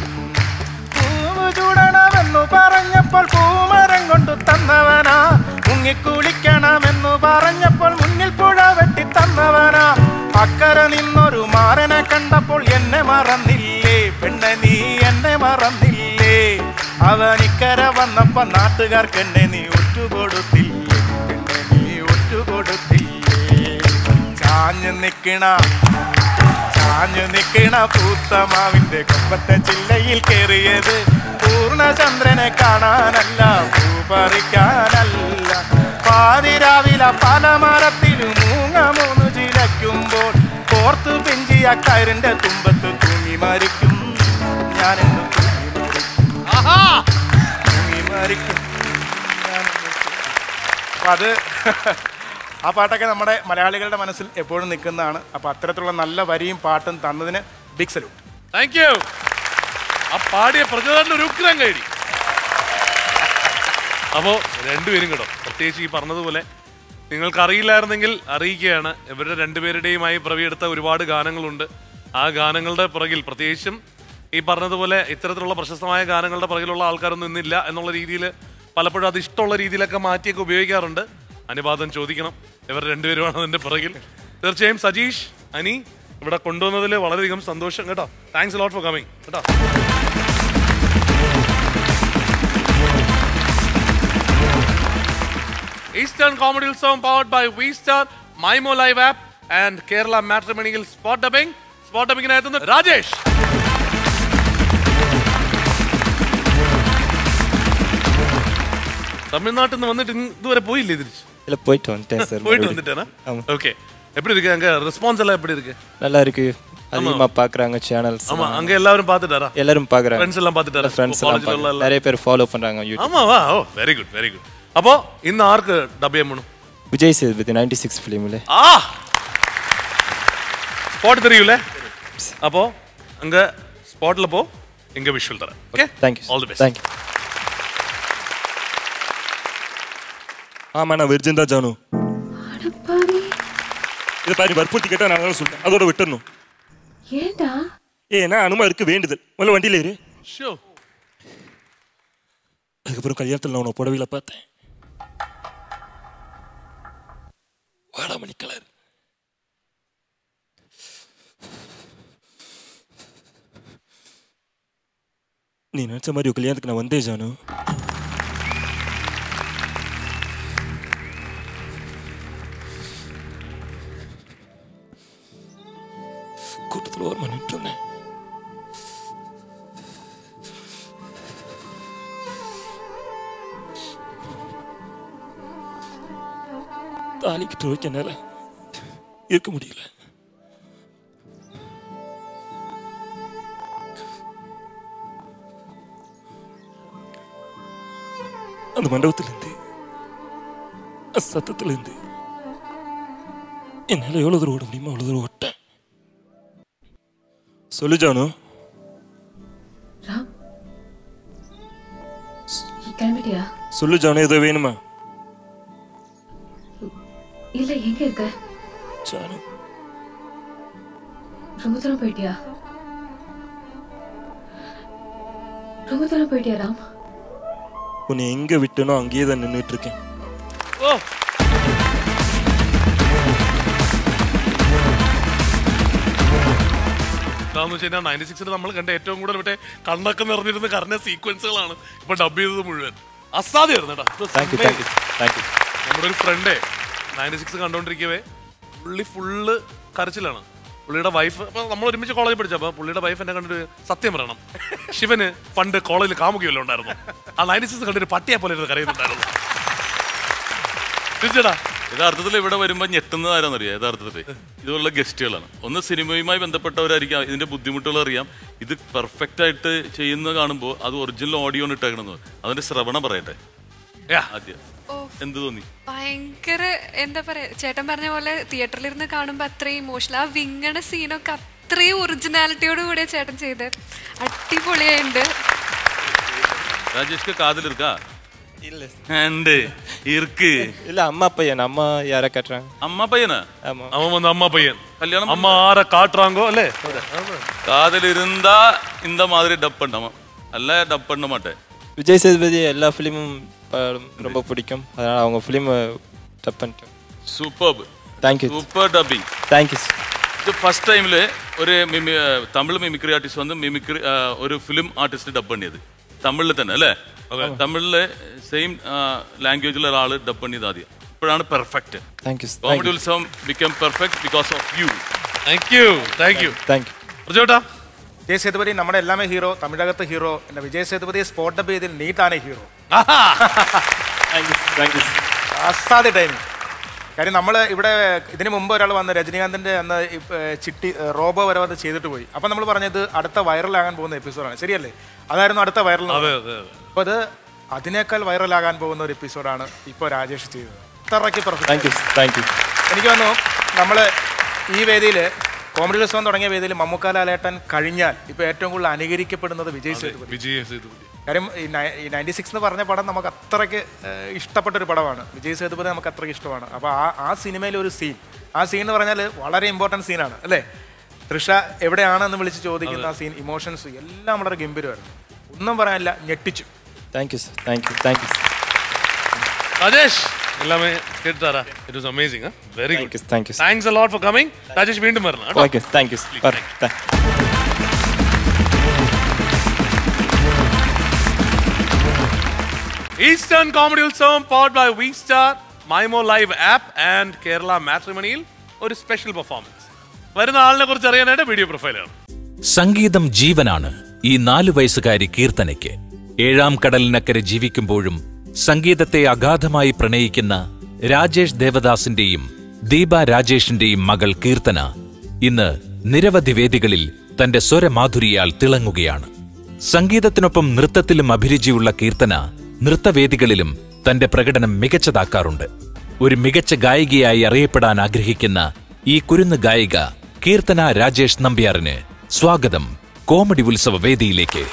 പൂവ് ചൂടണമെന്നു പറഞ്ഞപ്പോൾ പൂമരം കൊണ്ടു തന്നവനാ മുങ്ങിക്കുളിക്കണമെന്നു പറഞ്ഞപ്പോൾ മുന്നിൽ പുഴ വെട്ടി തന്നവനാ അക്കരെ നിന്നൊരു മാരനെ കണ്ടപ്പോൾ എന്നെ മറന്നില്ലേ പെണ്ണെ നീ എന്നെ മറന്നില്ലേ അവൻ ഇക്കരെ വന്നപ്പോ നാട്ടുകാർക്ക് എന്നെ നീ ഒറ്റുകൊടുത്തില്ലേ പെണ്ണെ നീ ഒറ്റുകൊടുത്തില്ലേ ചാഞ്ഞു നിക്കണ ചാഞ്ഞു നിക്കണ പൂത്തമാവിന്റെ കൊമ്പത്തെ ചില്ലയിൽ കയറിയത് പൂർണ്ണചന്ദ്രനെ കാണാനല്ല പൂ പറിക്കാനല്ല പാതിരാവില പല മരത്തിലും മൂങ്ങ മൂന്ന് ചിലയ്ക്കുമ്പോൾ കോർത്തു പെഞ്ചിയ കയറിന്റെ തുമ്പത്ത് തൂങ്ങി മരിക്കും ഞാനെന്ന് തൂങ്ങി മരിക്കും തൂങ്ങി മരിക്കും ഞാനെന്ന് അപ്പം അത് ആ പാട്ടൊക്കെ നമ്മുടെ മലയാളികളുടെ മനസ്സിൽ എപ്പോഴും നിൽക്കുന്നതാണ് അപ്പോൾ അത്തരത്തിലുള്ള നല്ല വരിയും പാട്ടും തന്നതിന് ബിഗ് സല്യൂട്ട് താങ്ക് യു ആ പാടിയ പ്രചോദനം ഒരു ഉഗ്രം കൈഡി അപ്പോ രണ്ടുപേരും കേട്ടോ പ്രത്യേകിച്ച് ഈ പറഞ്ഞതുപോലെ നിങ്ങൾക്ക് അറിയില്ലായിരുന്നെങ്കിൽ അറിയിക്കുകയാണ് ഇവരുടെ രണ്ടുപേരുടെയുമായി പ്രവിയെടുത്ത ഒരുപാട് ഗാനങ്ങളുണ്ട് ആ ഗാനങ്ങളുടെ പുറകിൽ പ്രത്യേകിച്ചും ഈ പറഞ്ഞതുപോലെ ഇത്തരത്തിലുള്ള പ്രശസ്തമായ ഗാനങ്ങളുടെ പുറകിലുള്ള ആൾക്കാരൊന്നും ഇന്നില്ല എന്നുള്ള രീതിയിൽ പലപ്പോഴും അത് ഇഷ്ടമുള്ള രീതിയിലൊക്കെ മാറ്റിയൊക്കെ ഉപയോഗിക്കാറുണ്ട് അനുവാദം ചോദിക്കണം ഇവർ രണ്ടുപേരുമാണ് അതിന്റെ പുറകിൽ തീർച്ചയായും സജീഷ് അനി ഇവിടെ കൊണ്ടുവന്നതിൽ വളരെയധികം സന്തോഷം കേട്ടോ താങ്ക്സ് ലോട്ട് ഫോർ കമ്മിങ് കേട്ടോ Eastern Comedy Utsavam powered by V Star Mymo live app and Kerala മാട്രിമണിയിൽ സ്പോട്ട് ഡബിംഗ് സ്പോട്ട് ഡബിങ്ങിനായി രാജേഷ് തമിഴ്നാട്ടിൽ നിന്ന് വന്നിട്ട് ഇന്ന് ഇതുവരെ പോയില്ലേ തിരിച്ച് இல்லை போயிட்டு வந்துட்டேன் சார் போயிட்டு மறுபடியும். வந்துட்டேனா ஆமா. ஓகே எப்படி இருக்கு அங்க ரெஸ்பான்ஸ் எல்லாம் எப்படி இருக்கு நல்லா இருக்கு அதிகமா பாக்குறாங்க சேனல்ஸ் ஆமா அங்க எல்லாரும் பாத்துட்டாரா எல்லாரும் பாக்குறாங்க ஃப்ரெண்ட்ஸ் எல்லாம் பாத்துட்டாரா ஃப்ரெண்ட்ஸ் எல்லாம் College ல உள்ள பாக்குறாங்க. நிறைய பேர் ஃபாலோ பண்றாங்க யூடியூப் ஆமாவா oh very good very good அப்போ இന്ന് ആർക്ക് ഡബ് ചെയ്യാൻ പോണു விஜய் சேதுபதி நைன்டி சிக்ஸ் ஃபிலிமில் ஆ ஸ்பாட் தெரியும்ல அப்போ அங்க ஸ்பாட்ல போ இங்க விஷுவல் தரேன் okay thank you all the best thank you ஆமா நான் வெர்ஜன் தான் ஜானு இதை பாரு வற்புறுத்தி கேட்டா நான் தான் சொல்றேன் அதோட விட்டுறணும் ஏண்டா ஏன்னா அனுமாருக்கு வேண்டுதல் முதல்ல வண்டியில ஏறு ஷோ அதுக்கப்புறம் கல்யாணத்தில் நான் உன்னை புடவையில பார்த்தேன் வாடாமணி கலர் நீ நினைச்ச மாதிரி ஒரு கல்யாணத்துக்கு நான் வந்தேன் ஜானு கூட்டத்தில் ஓரமா நின்று இருந்தேன் தாலிக்கிட்டு வைக்க என்னால இருக்க முடியல அந்த மண்டபத்திலிருந்து அந்த சத்தத்திலிருந்து என்னால எவ்வளவு தூரம் ஓட முடியுமோ அவ்வளவு தூரம் ஓட்டேன் சொல்லு ஜானு ராம் நீ கிளம்பிட்டியா சொல்லு ஜானு ஏதோ வேணுமா இல்ல எங்க இருக்க ஜானு ரொம்ப தூரம் போயிட்டியா ரொம்ப தூரம் போயிட்டியா ராம் உன்னை எங்க விட்டனோ அங்கேயே தான் நின்றுட்டு இருக்கேன் ഓ എന്താന്ന് വെച്ച് കഴിഞ്ഞാൽ നയൻറ്റി സിക്സിൽ നമ്മൾ കണ്ട ഏറ്റവും കൂടുതൽ മറ്റേ കണ്ണൊക്കെ നിറഞ്ഞിരുന്ന കറഞ്ഞ സീക്വൻസുകളാണ് ഇപ്പൊ ഡബ് ചെയ്തത് മുഴുവൻ അസാധ്യമായിരുന്നു കേട്ടോ ഇത് தேங்க்யூ സിനിമയിൽ தேங்க்யூ தேங்க்யூ നമ്മുടെ ഒരു ഫ്രണ്ടേ നയൻറ്റി സിക്സ് കണ്ടോണ്ടിരിക്കവേ പുള്ളി ഫുള്ള് കരച്ചിലാണ് പുള്ളിയുടെ വൈഫ് അപ്പൊ നമ്മൾ ഒരുമിച്ച് കോളേജിൽ പഠിച്ചപ്പോ പുള്ളിയുടെ വൈഫ് എന്നെ കണ്ടിട്ട് സത്യം പറയണം ശിവന് പണ്ട് കോളേജിൽ കാമുകയല്ലോ ഉണ്ടായിരുന്നു ആ നയൻറ്റി സിക്സ് കണ്ടിട്ട് പട്ടിയെ പോലെ ഇരുന്ന് കരയുന്നുണ്ടായിരുന്നു തിരിച്ചടാ യഥാർത്ഥത്തിൽ ഇവിടെ വരുമ്പോൾ ഞെട്ടുന്നത് ആരാന്നറിയാം യഥാർത്ഥത്തിൽ ഇതുള്ള ഗസ്റ്റുകളാണ് ഒന്ന് സിനിമയുമായി ബന്ധപ്പെട്ടവരായിരിക്കാം ഇതിന്റെ ബുദ്ധിമുട്ടുകൾ അറിയാം ഇത് പെർഫെക്റ്റ് ആയിട്ട് ചെയ്യുന്ന കാണുമ്പോൾ അത് ഒറിജിനൽ ഓഡിയോ ഇട്ടേക്കണമെന്ന് അതിന്റെ ശ്രവണം പറയട്ടെ ആദ്യം എന്ത് തോന്നി ഭയങ്കര എന്താ പറയാ ചേട്ടൻ പറഞ്ഞ പോലെ തിയേറ്ററിലിരുന്ന് കാണുമ്പോ അത്രയും ഇമോഷണൽ ആ വിങ്ങണ സീനൊക്കെ അത്രയും ഒറിജിനാലിറ്റിയോട് കൂടിയ ചേട്ടൻ ചെയ്ത് അടിപൊളിയായിട്ടുണ്ട് ராஜேஷ்க்கு காதல் இருக்கா இல்ல ഉണ്ട് இருக்கு இல்ல அம்மா பையன் அம்மா யாரை காட்டுறாங்க அம்மா பையனா ஆமா അവൻ വന്ന് അമ്മ പയ്യൻ கல்யாணம் അമ്മ ആരെ കാട്ടാങ്കോ അല്ലേ காதல் இருந்தா இந்த மாதிரி டப் பண்ணாம அல்ல டப் பண்ண மாட்டேன் விஜய் சேதுபதி எல்லா ஃபிலிமும் ரொம்ப பிடிக்கும் அதனால அவங்க ஃபிலிம் டப் பண்ணிட்டேன் superb thank you super dubbing thank you ഇത് ഫസ്റ്റ് ടൈമിൽ ഒരു മിമി തമിഴ് മിമിക്രി ആർട്ടിസ്റ്റ് വന്ന് മിമിക്രി ഒരു ഫിലിം ആർട്ടിസ്റ്റ് ഡബ് പണിയത് തമിഴിൽ തന്നെ അല്ലേ തമിഴില് സെയിം ലാംഗ്വേജിലെ ഒരാൾ ഡബ് പണിയത് ആദ്യം ഇപ്പോഴാണ് perfect thank you Comedy Utsavam become perfect because of you thank you thank you thank you പ്രജോട്ടാ വിജയ് സേതുപതി നമ്മുടെ എല്ലാമേ ഹീറോ തമിഴകത്ത് ഹീറോ എന്റെ വിജയ് സേതുപതി സ്പോട്ട് ഡബ് ചെയ്തിൽ നീ താനേ ഹീറോ தேங்க்யூ தேங்க்யூ അസാധ്യ ടൈമിംഗ് കാര്യം നമ്മൾ ഇവിടെ ഇതിന് മുമ്പ് ഒരാൾ വന്ന് രജനീകാന്തിന്റെ അന്ന് ഈ, ഏർ, ചിട്ടി ഏർ, റോബോ വരെ വന്ന് ചെയ്തിട്ട് പോയി അപ്പം നമ്മൾ പറഞ്ഞത് അടുത്ത വൈറലാകാൻ പോകുന്ന എപ്പിസോഡാണ് ശരിയല്ലേ അതായിരുന്നു അടുത്ത വൈറൽ അതെ അതെ അതെ അപ്പോൾ അത് അതിനേക്കാൾ വൈറലാകാൻ പോകുന്ന ഒരു എപ്പിസോഡാണ് ഇപ്പോൾ രാജേഷ് ചെയ്തത് അത്രയ്ക്ക് thank perfect you thank you എനിക്ക് തോന്നുന്നു നമ്മൾ ഈ വേദിയിൽ കോമഡി ഉത്സവം തുടങ്ങിയ വേദിയിൽ മമ്മൂക്ക ലാലേട്ടൻ കഴിഞ്ഞാൽ ഇപ്പോൾ ഏറ്റവും കൂടുതൽ അനുകരിക്കപ്പെടുന്നത് വിജയ് സേതുപതി വിജയ സേതുപതി കാര്യം ഈ നയ- ഈ നയൻറ്റി സിക്സ് എന്ന് പറഞ്ഞ പടം നമുക്ക് അത്രയ്ക്ക് ഏഹ്, ഇഷ്ടപ്പെട്ടൊരു പടമാണ് വിജയ് സേതുപതി നമുക്ക് അത്രയ്ക്ക് ഇഷ്ടമാണ് അപ്പോൾ ആ ആ സിനിമയിലെ ഒരു സീൻ ആ സീൻ എന്ന് പറഞ്ഞാൽ വളരെ ഇമ്പോർട്ടൻറ്റ് സീനാണ് അല്ലേ തൃഷ എവിടെയാണെന്ന് വിളിച്ച് ചോദിക്കുന്ന ആ സീൻ ഇമോഷൻസ് എല്ലാം വളരെ ഗംഭീരമായിരുന്നു ഒന്നും പറയാനില്ല ഞെട്ടിച്ചു thank you sir thank you thank you Rajesh എല്ലാമേ കേട്ടാരാ it was amazing very thank good you thank you thanks a lot for coming Rajesh വീണ്ടും വരണം കേട്ടോ okay thank you thank Eastern Comedy Utsavam powered by V Star Mymo live app and Kerala മാട്രിമണിയിൽ ഒരു സ്പെഷ്യൽ പെർഫോമൻസ് വരുന്ന ആളിനെ കുറിച്ച് അറിയാനായിട്ട് വീഡിയോ പ്രൊഫൈലാണ് സംഗീതം ജീവനാണ് ഈ നാലു വയസ്സുകാരി കീർത്തനയ്ക്ക് ഏഴാം കടലിനക്കരെ ജീവിക്കുമ്പോഴും സംഗീതത്തെ അഗാധമായി പ്രണയിക്കുന്ന രാജേഷ് ദേവദാസിന്റെയും ദീപ രാജേഷിന്റെയും മകൾ കീർത്തന ഇന്ന് നിരവധി വേദികളിൽ തന്റെ സ്വരമാധുരിയാൽ തിളങ്ങുകയാണ് സംഗീതത്തിനൊപ്പം നൃത്തത്തിലും അഭിരുചിയുള്ള കീർത്തന നൃത്തവേദികളിലും തന്റെ പ്രകടനം മികച്ചതാക്കാറുണ്ട് ഒരു മികച്ച ഗായികയായി അറിയപ്പെടാൻ ആഗ്രഹിക്കുന്ന ഈ കുരുന്ന് ഗായിക കീർത്തന രാജേഷ് നമ്പ്യാറിന് സ്വാഗതം കോമഡി ഉത്സവ വേദിയിലേക്ക്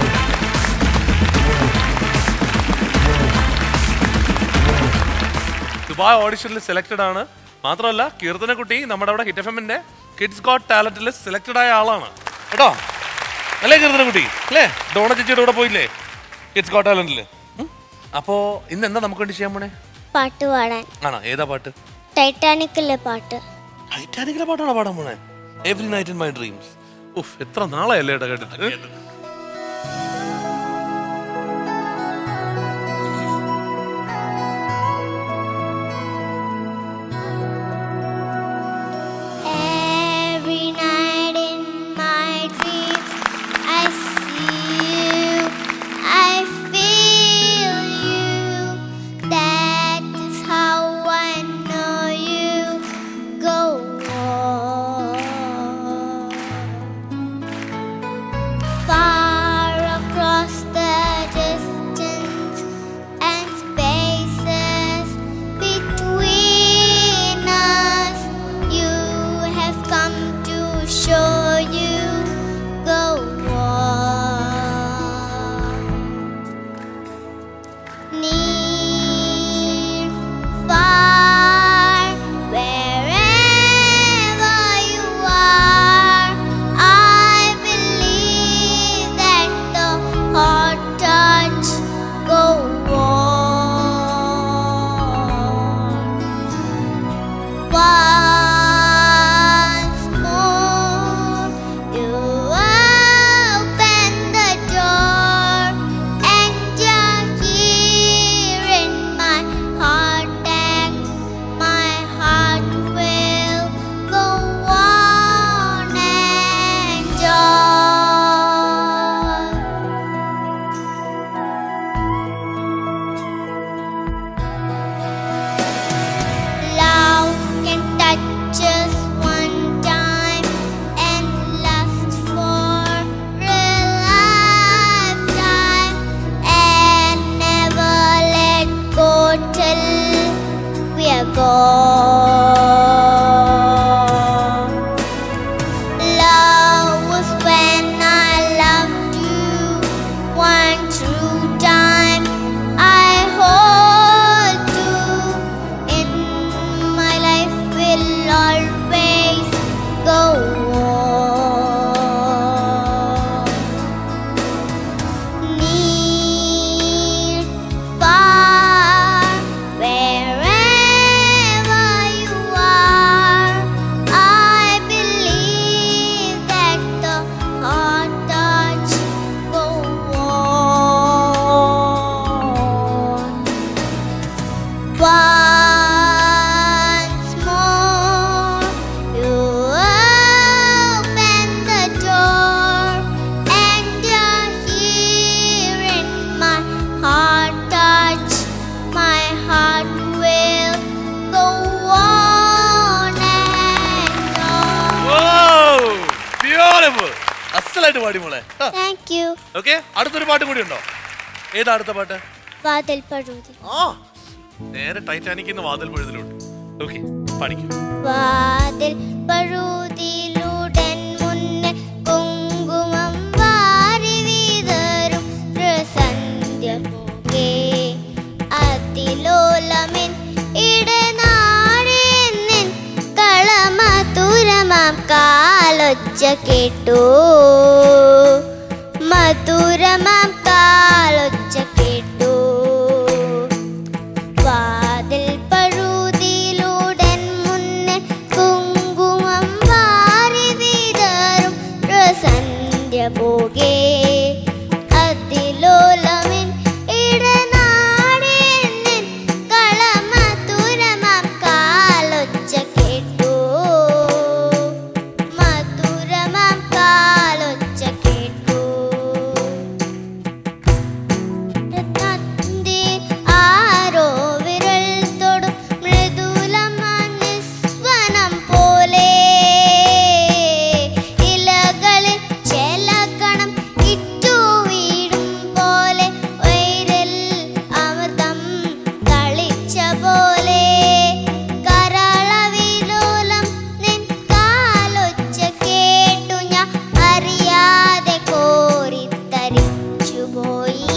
ദുബായ് ഓഡിഷനിൽ സെലക്ടഡ് ആണ് മാത്രമല്ല കീർത്തനക്കുട്ടി നമ്മുടെ അവിടെ ഹിറ്റ് എഫ് എമ്മിന്റെ കിഡ്സ് ഗോട്ട് ടാലന്റിൽ സെലക്ടഡ് ആയ ആളാണ് കേട്ടോ അല്ലേ കീർത്തനക്കുട്ടി അല്ലേ ഡോണ ചേച്ചിയുടെ കൂടെ പോയില്ലേ കിഡ്സ് ഗോട്ട് ടാലന്റിൽ അപ്പോ ഇന്ന് എന്താ നമുക്ക് വേണ്ടി ചെയ്യാൻ പോണേ പാട്ട് പാടാൻ ആണോ ഏതാ പാട്ട് ടൈറ്റാനിക്കിലെ പാട്ട് ടൈറ്റാനിക്കിലെ പാട്ടാണോ പാടാൻ പോണേ every night in my dreams ഉഫ് എത്ര നാളെയല്ലേ ഏട്ടാ കേട്ടിട്ട് Every night in my dreams, I see you, I feel you. That is how I know you go on. Far across the distance and spaces between us, you have come to show you go on. Near, far, wherever you are, I believe that the heart touch go on. Once more, you open the door, and you're here in my heart, and my heart will go on and on. Love can touch us one time and last for a lifetime and never let go till we are gone. Love was when I loved you one true time. I hold you in my life will always go on. Near, far, wherever you are, I believe that the heart touch go on. Once more, you open the door, and you're here in my heart touch. My heart will go on and on. Beautiful അസലായിട്ട് പാടി മോളെ Thank you. ഓക്കെ അടുത്തൊരു പാട്ടും കൂടി ഉണ്ടോ ഏതാ അടുത്ത പാട്ട് വാതിൽ പഴുതി ആ നേരെ ടൈറ്റാനിക്കിന്ന് വാതിൽ പഴുതിലോട്ട് ഓക്കെ പഠിക്കും വാതിൽ പഴുതിലുടൻ മുന്നേ കുങ്കുമം വാരി വീതരും സന്ധ്യ പോകെ അതിലോലമിൻ ഇടനാടിന്നിൻ കളമധുരമാം കാലൊച്ച കേട്ടു മധുരമാം കാലൊച്ച കേട്ടു വാതിൽ പഴുതിയിലൂടൻ മുന്നേ കുങ്കുമം വാരി വീതരും സന്ധ്യ പോകെ അതിലോലമിൻ ഇടനാടിന്നിൻ കളമധുരമാം കാലൊച്ച കേട്ടു മധുരമാം കാലൊച്ച കേട്ടു രത്നത്തിന്റെ ആരോ വിരൽ തൊടും മൃദുലമനിസ്വനം പോലെ ഇലകളിൽ ചെലകണം ഇറ്റു വീഴും പോലെ ഉയരിൽ അമൃതം കളിച്ച പോലെ കരളവിലോലം നിൻ കാലൊച്ച കേട്ടു ഞാൻ അറിയാതെ കോരിത്തരിച്ചു പോയി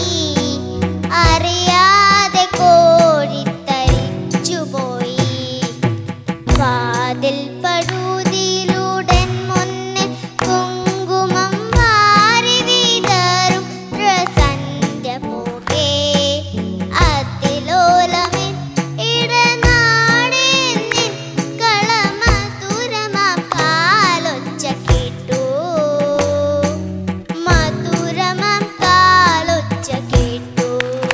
അറിയാതെ കോരിത്തരിച്ചു പോയി വാതിൽ പഴുതിയിലൂടൻ മുന്നേ കുങ്കുമം വാരി വീതരും സന്ധ്യ പോകെ അതിലോലമിൻ ഇടനാടിന്നിൻ കളമധുരമാം കാലൊച്ച കേട്ടു മധുരമാം കാലൊച്ച കേട്ടു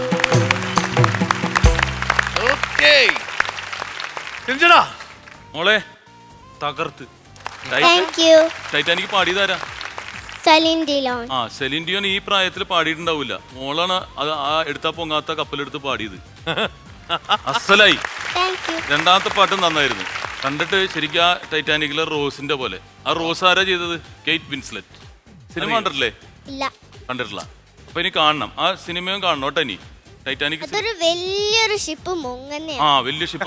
ഓക്കെ രഞ്ജന മോളെ തകർത്ത് Thank you. ടൈറ്റാനിക് പാടിയതാരാ സലിൻ ഡിലോൺ ആ സെലിൻ ഡിയോൻ ഈ പ്രായത്തിൽ പാടിയിട്ടുണ്ടാവില്ല മോളാണ് അത് ആ എടുത്താ പൊങ്ങാത്ത കപ്പലെടുത്ത് പാടിയത് അസലായി താങ്ക് യു രണ്ടാമത്തെ പാട്ട് നന്നായിരുന്നു കണ്ടിട്ട് ശരിക്കും ആ ടൈറ്റാനിക്കിലെ റോസിന്റെ പോലെ ആ റോസ് ആരാ ചെയ്തത് കെയ്റ്റ് വിൻസ്ലെറ്റ് സിനിമ കണ്ടിട്ടില്ലേ ഇല്ല കണ്ടിട്ടില്ല അപ്പൊ ഇനി കാണണം ആ സിനിമയും കാണണം കേട്ടോ ഇനി ടൈറ്റാനിക് സിനിമ- അതൊരു വലിയൊരു ഷിപ്പ് മുങ്ങന്നെയാ ആ വലിയ ഷിപ്പ്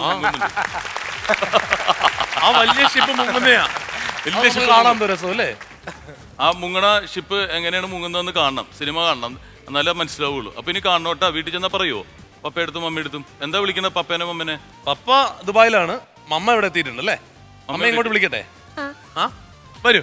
ആ വലിയ ഷിപ്പ് മുങ്ങുന്നയാ വലിയ ഷിപ്പ് കാണാൻ രസം അല്ലേ ആ മുങ്ങണ ഷിപ്പ് എങ്ങനെയാണ് മുങ്ങുന്നതെന്ന് കാണണം സിനിമ കാണണം എന്നാലേ മനസ്സിലാവുള്ളൂ അപ്പൊ ഇനി കാണണോട്ടാ വീട്ടിൽ ചെന്നാ പറയുവോ പപ്പ എടുത്തും മമ്മ എടുത്തും എന്താ വിളിക്കണത് പപ്പേനെ മമ്മനെ പപ്പ ദുബായിലാണ് മമ്മ ഇവിടെ എത്തിയിട്ടുണ്ട് അല്ലേ അമ്മ ഇങ്ങോട്ട് വിളിക്കട്ടെ ആ വരൂ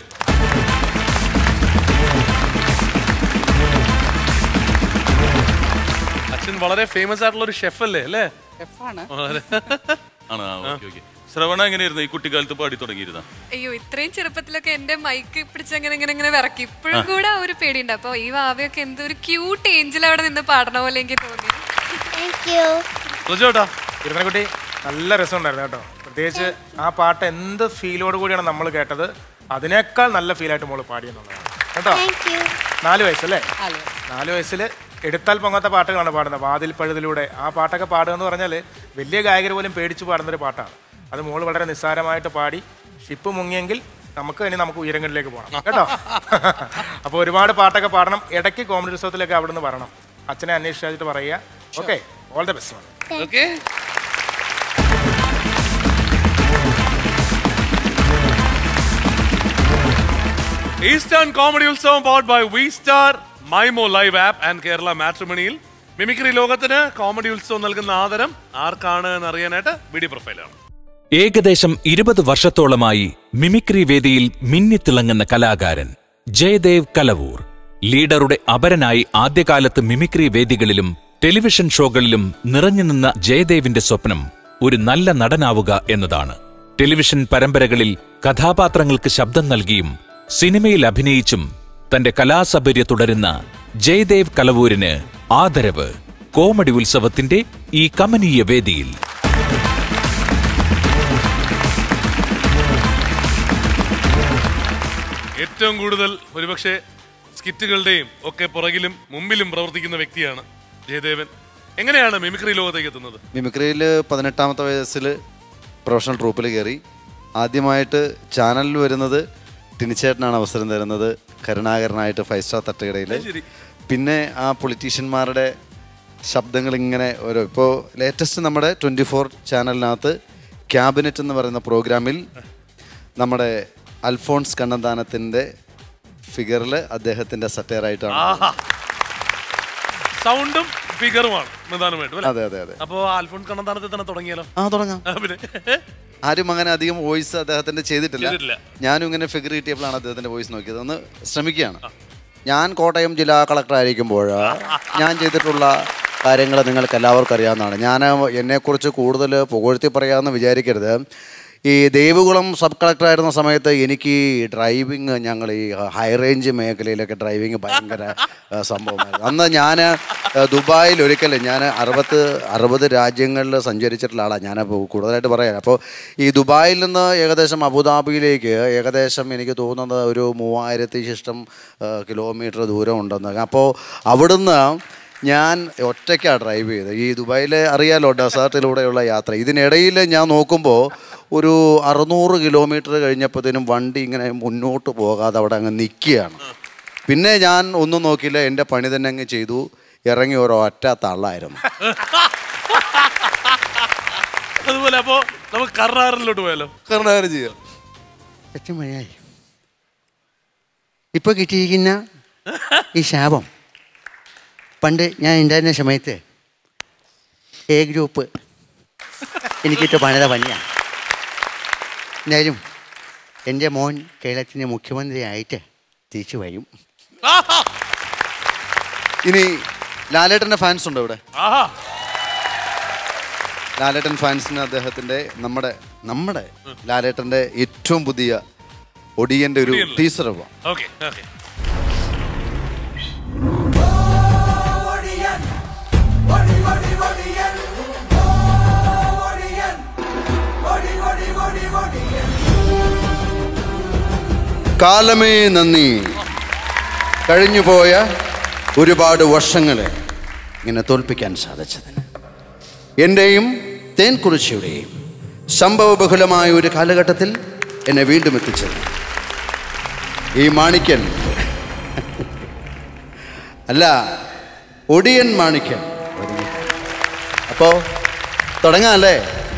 അച്ഛൻ വളരെ ഫേമസ് ആയിട്ടുള്ള ഒരു ഷെഫ് അല്ലേ അല്ലേ വളരെ- ആണ് ആ ഓക്കെ ഓക്കെ ശ്രവണ എങ്ങനെയായിരുന്നു ഈ കുട്ടിക്കാലത്ത് പാടി തുടങ്ങിയിരുന്ന അയ്യോ ഇത്രയും ചെറുപ്പത്തിലൊക്കെ എന്റെ മൈക്ക് പിടിച്ച് അങ്ങനെ ഇങ്ങനെ ഇങ്ങനെ വിറക്കി ഇപ്പോഴും കൂടെ ആ ഒരു പേടിയുണ്ട് അപ്പൊ ഈ വാവയൊക്കെ എന്തോ ഒരു ക്യൂട്ട് ഏഞ്ചൽ അവിടെ നിന്ന് പാടണ പോലെ എനിക്ക് തോന്നി താങ്ക് യു റോജോട്ടാ ഇരുന്നക്കുട്ടി നല്ല രസമുണ്ടായിരുന്നു കേട്ടോ പ്രത്യേകിച്ച് ആ പാട്ട് എന്ത് ഫീലോട് കൂടിയാണ് നമ്മൾ കേട്ടത് അതിനേക്കാൾ നല്ല ഫീലായിട്ട് മോള് പാടിയെന്നുള്ളതാണ് കേട്ടോ താങ്ക് യു നാല് വയസ്സല്ലേ നാല് വയസ്സിൽ എടുത്താൽ പൊങ്ങാത്ത പാട്ടുകളാണ് പാടുന്നത് വാതിൽ പഴുതിലൂടെ ആ പാട്ടൊക്കെ പാടുക എന്ന് പറഞ്ഞാൽ വലിയ ഗായകർ പോലും പേടിച്ച് പാടുന്നൊരു പാട്ടാണ് അത് മോള് വളരെ നിസ്സാരമായിട്ട് പാടി ഷിപ്പ് മുങ്ങിയെങ്കിൽ നമുക്ക് ഇനി നമുക്ക് ഉയരങ്ങളിലേക്ക് പോകണം കേട്ടോ അപ്പോൾ ഒരുപാട് പാട്ടൊക്കെ പാടണം ഇടയ്ക്ക് കോമഡി ഉത്സവത്തിലൊക്കെ അവിടെ നിന്ന് വരണം അച്ഛനെ അന്വേഷിച്ചിട്ട് പറയുക okay all the best okay Eastern Comedy Utsavam powered by V Star Mymo live app and Kerala മാട്രിമണിയിൽ മിമിക്രി ലോകത്തിന് കോമഡി ഉത്സവം നൽകുന്ന ആദരം ആർക്കാണ് എന്ന് അറിയാനായിട്ട് വീഡിയോ പ്രൊഫൈലാണ് ഏകദേശം ഇരുപത് വർഷത്തോളമായി മിമിക്രി വേദിയിൽ മിന്നിത്തിളങ്ങുന്ന കലാകാരൻ ജയദേവ് കലവൂർ ലീഡറുടെ അപരനായി ആദ്യകാലത്ത് മിമിക്രി വേദികളിലും ടെലിവിഷൻ ഷോകളിലും നിറഞ്ഞുനിന്ന ജയദേവിന്റെ സ്വപ്നം ഒരു നല്ല നടനാവുക എന്നതാണ് ടെലിവിഷൻ പരമ്പരകളിൽ കഥാപാത്രങ്ങൾക്ക് ശബ്ദം നൽകിയും സിനിമയിൽ അഭിനയിച്ചും തന്റെ കലാസബര്യ തുടരുന്ന ജയദേവ് കലവൂരിന് ആദരവ് കോമഡി ഉത്സവത്തിന്റെ ഈ കമനീയ വേദിയിൽ ഏറ്റവും കൂടുതൽ ഒരുപക്ഷെ സ്കിറ്റുകളുടെയും ഒക്കെ പുറകിലും മുമ്പിലും പ്രവർത്തിക്കുന്ന വ്യക്തിയാണ് ജയദേവൻ എങ്ങനെയാണ് മിമിക്രി ലോകത്തേക്ക് എത്തുന്നത് മിമിക്രിയിൽ പതിനെട്ടാമത്തെ വയസ്സിൽ പ്രൊഫഷണൽ ട്രൂപ്പിൽ കയറി ആദ്യമായിട്ട് ചാനലിൽ വരുന്നത് ടിനിച്ചേട്ടനാണ് അവസരം തരുന്നത് കരുണാകരനായിട്ട് ഫൈവ് സ്റ്റാർ തട്ടുകടയിൽ ശരി. പിന്നെ ആ പൊളിറ്റീഷ്യന്മാരുടെ ശബ്ദങ്ങൾ ഇങ്ങനെ ഓരോ ഇപ്പോൾ ലേറ്റസ്റ്റ് നമ്മുടെ ട്വൻറ്റി ഫോർ ചാനലിനകത്ത് ക്യാബിനറ്റ് എന്ന് പറയുന്ന പ്രോഗ്രാമിൽ നമ്മുടെ അൽഫോൺസ് കണ്ണന്താനത്തിൻ്റെ ഫിഗറിൽ അദ്ദേഹത്തിൻ്റെ സറ്റയറായിട്ടാണ് ആഹാ സൗണ്ടും ഫിഗറുമാണ് പ്രധാനമായിട്ടും അല്ലേ? അതെ അതെ അതെ അപ്പോ ആൽഫോൺസ് കണ്ണന്താനത്തിൽ തന്നെ തുടങ്ങിയാലോ ആ തുടങ്ങാം ആ, പിന്നെ ആരും അങ്ങനെ അധികം വോയിസ് അദ്ദേഹത്തിന്റെ ചെയ്തിട്ടില്ല ചെയ്തിട്ടില്ല. ഞാനും ഇങ്ങനെ ഫിഗർ കിട്ടിയപ്പോഴാണ് അദ്ദേഹത്തിന്റെ വോയിസ് നോക്കിയത് ഒന്ന് ശ്രമിക്കുകയാണ് ഞാൻ കോട്ടയം ജില്ലാ കളക്ടർ ആയിരിക്കുമ്പോൾ ഞാൻ ചെയ്തിട്ടുള്ള കാര്യങ്ങൾ നിങ്ങൾക്ക് എല്ലാവർക്കും അറിയാവുന്നതാണ് ഞാൻ എന്നെക്കുറിച്ച് കൂടുതൽ പുകഴ്ത്തി പറയാമെന്ന് വിചാരിക്കരുത് ഈ ദേവികുളം സബ് കളക്ടർ ആയിരുന്ന സമയത്ത് എനിക്ക് ഈ ഡ്രൈവിങ് ഞങ്ങൾ ഈ ഹൈ റേഞ്ച് മേഖലയിലൊക്കെ ഡ്രൈവിങ് ഭയങ്കര ആ, സംഭവമായിരുന്നു അന്ന് ഞാൻ ദുബായിൽ ഒരിക്കൽ ഞാൻ അറുപത്ത് അറുപത് രാജ്യങ്ങളിൽ സഞ്ചരിച്ചിട്ടുള്ള ആളാണ് ഞാൻ കൂടുതലായിട്ട് പറയാം അപ്പോൾ ഈ ദുബായിൽ നിന്ന് ഏകദേശം അബുദാബിയിലേക്ക് ഏകദേശം എനിക്ക് തോന്നുന്നത് ഒരു മൂവായിരത്തി ശിഷ്ടം കിലോമീറ്റർ ദൂരം ഉണ്ടെന്ന് അപ്പോൾ അവിടുന്ന് ഞാൻ ഒറ്റയ്ക്കാണ് ഡ്രൈവ് ചെയ്തത് ഈ ദുബായിലെ അറിയാലോ ഡെസേർട്ടിലൂടെയുള്ള യാത്ര ഇതിനിടയിൽ ഞാൻ നോക്കുമ്പോൾ ഒരു അറുന്നൂറ് കിലോമീറ്റർ കഴിഞ്ഞപ്പോഴത്തേനും വണ്ടി ഇങ്ങനെ മുന്നോട്ട് പോകാതെ അവിടെ അങ്ങ് നിൽക്കുകയാണ് പിന്നെ ഞാൻ ഒന്നും നോക്കിയില്ല എൻ്റെ പണി തന്നെ അങ്ങ് ചെയ്തു ഇറങ്ങി ഒരു ഒറ്റ തള്ളായിരുന്നു അതുപോലെ അപ്പോ നമുക്ക് കർണാടകയിലോട്ട് പോയാലോ കർണാടക ചെയ്യാം ഏറ്റവും മഴയായി ഇപ്പോൾ കിട്ടിയിരിക്കുന്ന ഈ ശാപം പണ്ട് ഞാൻ ഉണ്ടായിരുന്ന സമയത്ത് എ ഗ്രൂപ്പ് എനിക്കിട്ട് പണിത പണിയാണ് എന്തായാലും എൻ്റെ മോൻ കേരളത്തിൻ്റെ മുഖ്യമന്ത്രിയായിട്ട് തിരിച്ചു വരും ഇനി ലാലേട്ടൻ്റെ ഫാൻസ് ഉണ്ടോ ഇവിടെ ആഹാ ലാലേട്ടൻ ഫാൻസിന് അദ്ദേഹത്തിൻ്റെ നമ്മുടെ നമ്മുടെ ലാലേട്ടൻ്റെ ഏറ്റവും പുതിയ ഒടിയൻ്റെ ഒരു ഒടിയനില്ലേ? ടീസർ ഓക്കെ ഓക്കെ കാലമേ നന്ദി കഴിഞ്ഞുപോയ ഒരുപാട് വർഷങ്ങളെ ഇങ്ങനെ തോൽപ്പിക്കാൻ സാധിച്ചതിന് എൻ്റെയും തേൻകുറിച്ചിയുടെയും സംഭവബഹുലമായ ഒരു കാലഘട്ടത്തിൽ എന്നെ വീണ്ടും എത്തിച്ചത് ഈ മാണിക്യൻ അല്ല ഒടിയൻ മാണിക്യൻ അപ്പോ തുടങ്ങാം അല്ലേ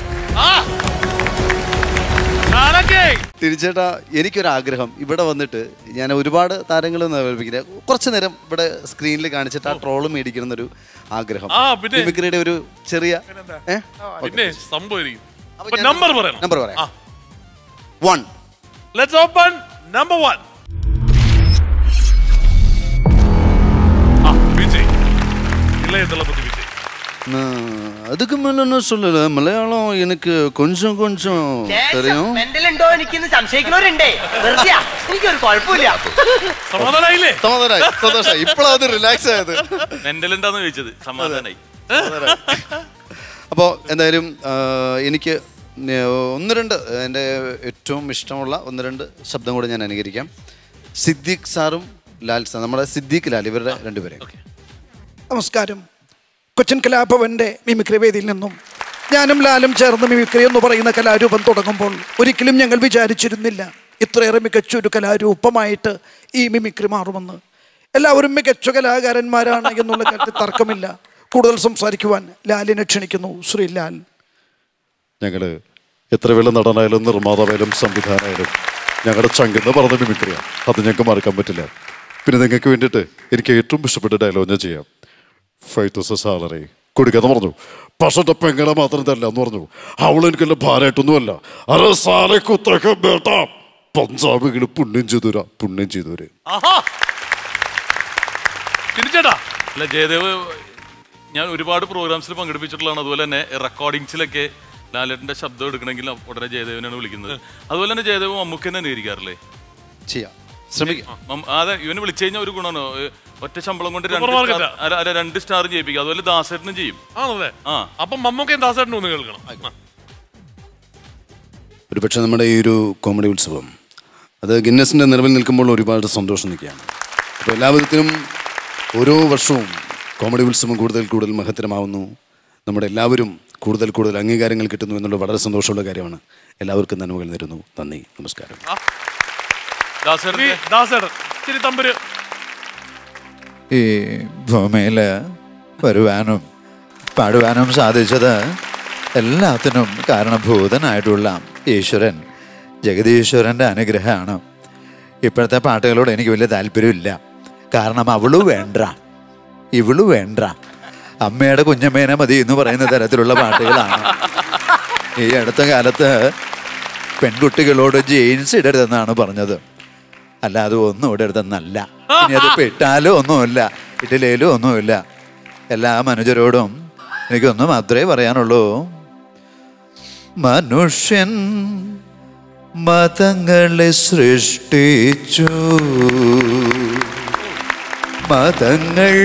തിരിച്ചേട്ടാ എനിക്കൊരാഗ്രഹം ഇവിടെ വന്നിട്ട് ഞാൻ ഒരുപാട് താരങ്ങൾ നിർമ്മിക്കുന്നത് കുറച്ച് നേരം ഇവിടെ സ്ക്രീനിൽ കാണിച്ചിട്ട് ആ ട്രോള് മേടിക്കണം എന്നൊരു ആഗ്രഹം ആ, പിന്നെ? മിമിക്രിയുടെ ഒരു ചെറിയ ഏ? പിന്നെ സംഭവിക്കും അപ്പൊ നമ്പർ പറയണം നമ്പർ പറയാം one let's open number one ആ വിജയ് ഇളയ തളപതി വിജയ് அதுக்கு மேல என்ன சொல்லல மலையாளம் எனக்கு கொஞ்சம் கொஞ்சம் தெரியும் മെന്റലുണ്ടോ എനിക്കിന്ന് സംശയിക്കുന്നവരുണ്ടേ വെറുതെ എനിക്കൊരു കുഴപ്പമില്ല സമാധാനായില്ലേ സമാധാനായി സന്തോഷമായി ഇപ്പോഴാണ് അത് റിലാക്സ് ആയത് മെന്റൽ ഉണ്ടാന്ന് ചോദിച്ചത് സമാധാനായി അപ്പോൾ എന്തായാലും ആ, എനിക്ക് ന- ഒന്ന് രണ്ട് എൻ്റെ ഏറ്റവും ഇഷ്ടമുള്ള ഒന്ന് രണ്ട് ശബ്ദം കൂടെ ഞാൻ അനുകരിക്കാം സിദ്ദീഖ് സാറും ലാൽ സാർ നമ്മുടെ സിദ്ദീഖ് ലാൽ ഇവരുടെ രണ്ടുപേരെ നമസ്കാരം കൊച്ചിൻ കലാഭവന്റെ മിമിക്രി വേദിയിൽ നിന്നും ഞാനും ലാലും ചേർന്ന് മിമിക്രി എന്ന് പറയുന്ന കലാരൂപം തുടങ്ങുമ്പോൾ ഒരിക്കലും ഞങ്ങൾ വിചാരിച്ചിരുന്നില്ല ഇത്രയേറെ മികച്ചൊരു കലാരൂപമായിട്ട് ഈ മിമിക്രി മാറുമെന്ന് എല്ലാവരും മികച്ച കലാകാരന്മാരാണ് എന്നുള്ള കാര്യത്തിൽ തർക്കമില്ല കൂടുതൽ സംസാരിക്കുവാൻ ലാലിനെ ക്ഷണിക്കുന്നു ശ്രീ ലാൽ ഞങ്ങൾ എത്ര വലിയ നടനായാലും നിർമ്മാതാവായാലും സംവിധാനമായാലും ഞങ്ങളുടെ ചങ്കെന്ന് പറഞ്ഞ മിമിക്രിയാണ് അത് ഞങ്ങൾക്ക് മറക്കാൻ പറ്റില്ല പിന്നെ നിങ്ങൾക്ക് വേണ്ടിയിട്ട് എനിക്ക് ഏറ്റവും ഇഷ്ടപ്പെട്ട ഡയലോഗ് ഞാൻ ചെയ്യാം ഫൈവ് തൗസൻഡ് സാലറി കൊടുക്കാന്ന് പറഞ്ഞു പക്ഷെ എൻ്റെ പെങ്ങളെ മാത്രം തരില്ല എന്ന് പറഞ്ഞു അവൾ എനിക്കെല്ലാം ഭാരമായിട്ടൊന്നുമല്ല അരെ സാറെ കുത്തൊക്കെ ബേട്ട പഞ്ചാബികൾ പുണ്യം ചെയ്തുരാ പുണ്യം ചെയ്തവര് ആഹാ തിരിച്ചേട്ടാ അല്ല ജയദേവ് ഞാൻ ഒരുപാട് പ്രോഗ്രാംസിൽ പങ്കെടുപ്പിച്ചിട്ടുള്ളതാണ് അതുപോലെ തന്നെ റെക്കോർഡിങ്സിലൊക്കെ ലാലേട്ടന്റെ ശബ്ദം എടുക്കണമെങ്കിൽ ഉടനെ ജയദേവനാണ് വിളിക്കുന്നത് അതുപോലെ തന്നെ ജയദേവ് മമ്മൂക്ക് തന്നെ അനുകരിക്കാറില്ലേ ചെയ്യാം ശ്രമിക്കാം ആ, മം- അതെ ഇവന് വിളിച്ചു കഴിഞ്ഞാൽ ഒരു ഗുണമാണ് ഏ, ഒറ്റ ശമ്പളം കൊണ്ട് രണ്ട് Super market സ്റ്റാർ- ആ. അല്ല, അല്ല, രണ്ട് സ്റ്റാർ ചെയ്യിപ്പിക്കും അതുപോലെ ദാസേട്ടനും ചെയ്യും ആണല്ലേ ആ അപ്പം മമ്മൂക്കയും ദാസേട്ടനും ഒന്ന് കേൾക്കണം ആ. ഒരു പക്ഷേ നമ്മുടെ ഈ ഒരു കോമഡി ഉത്സവം അത് ഗിന്നസിൻ്റെ നിലവിൽ നിൽക്കുമ്പോൾ ഒരുപാട് സന്തോഷം നിൽക്കുകയാണ് അപ്പോൾ എല്ലാ വിധത്തിലും ഓരോ വർഷവും കോമഡി ഉത്സവം കൂടുതൽ കൂടുതൽ മഹത്തരമാവുന്നു നമ്മുടെ എല്ലാവരും കൂടുതൽ കൂടുതൽ അംഗീകാരങ്ങൾ കിട്ടുന്നു എന്നുള്ള വളരെ സന്തോഷമുള്ള കാര്യമാണ് എല്ലാവർക്കും നന്മകൾ നേരുന്നു നന്ദി നമസ്കാരം ഇനി ദാസേട്ടൻ ഇച്ചിരി തമ്പുര് ഈ ഭൂമിയിൽ വരുവാനും പാടുവാനും സാധിച്ചത് എല്ലാത്തിനും കാരണഭൂതനായിട്ടുള്ള ഈശ്വരൻ ജഗദീശ്വരൻ്റെ അനുഗ്രഹമാണ് ഇപ്പോഴത്തെ പാട്ടുകളോട് എനിക്ക് വലിയ താല്പര്യമില്ല കാരണം അവള് വേണ്ട ഇവള് വേണ്ട അമ്മയുടെ കുഞ്ഞമ്മേനെ മതി എന്ന് പറയുന്ന തരത്തിലുള്ള പാട്ടുകളാണ് ഈ അടുത്ത കാലത്ത് പെൺകുട്ടികളോട് ജീൻസ് ഇടരുതെന്നാണ് പറഞ്ഞത് അല്ലാതെ ഒന്നും ഇടരുതെന്നല്ല ഇനി അത് ഇട്ടാലും ഒന്നുമില്ല ഇട്ടില്ലേലും ഒന്നുമില്ല എല്ലാ മനുജരോടും എനിക്കൊന്ന് മാത്രമേ പറയാനുള്ളൂ മനുഷ്യൻ മതങ്ങളെ സൃഷ്ടിച്ചു മതങ്ങൾ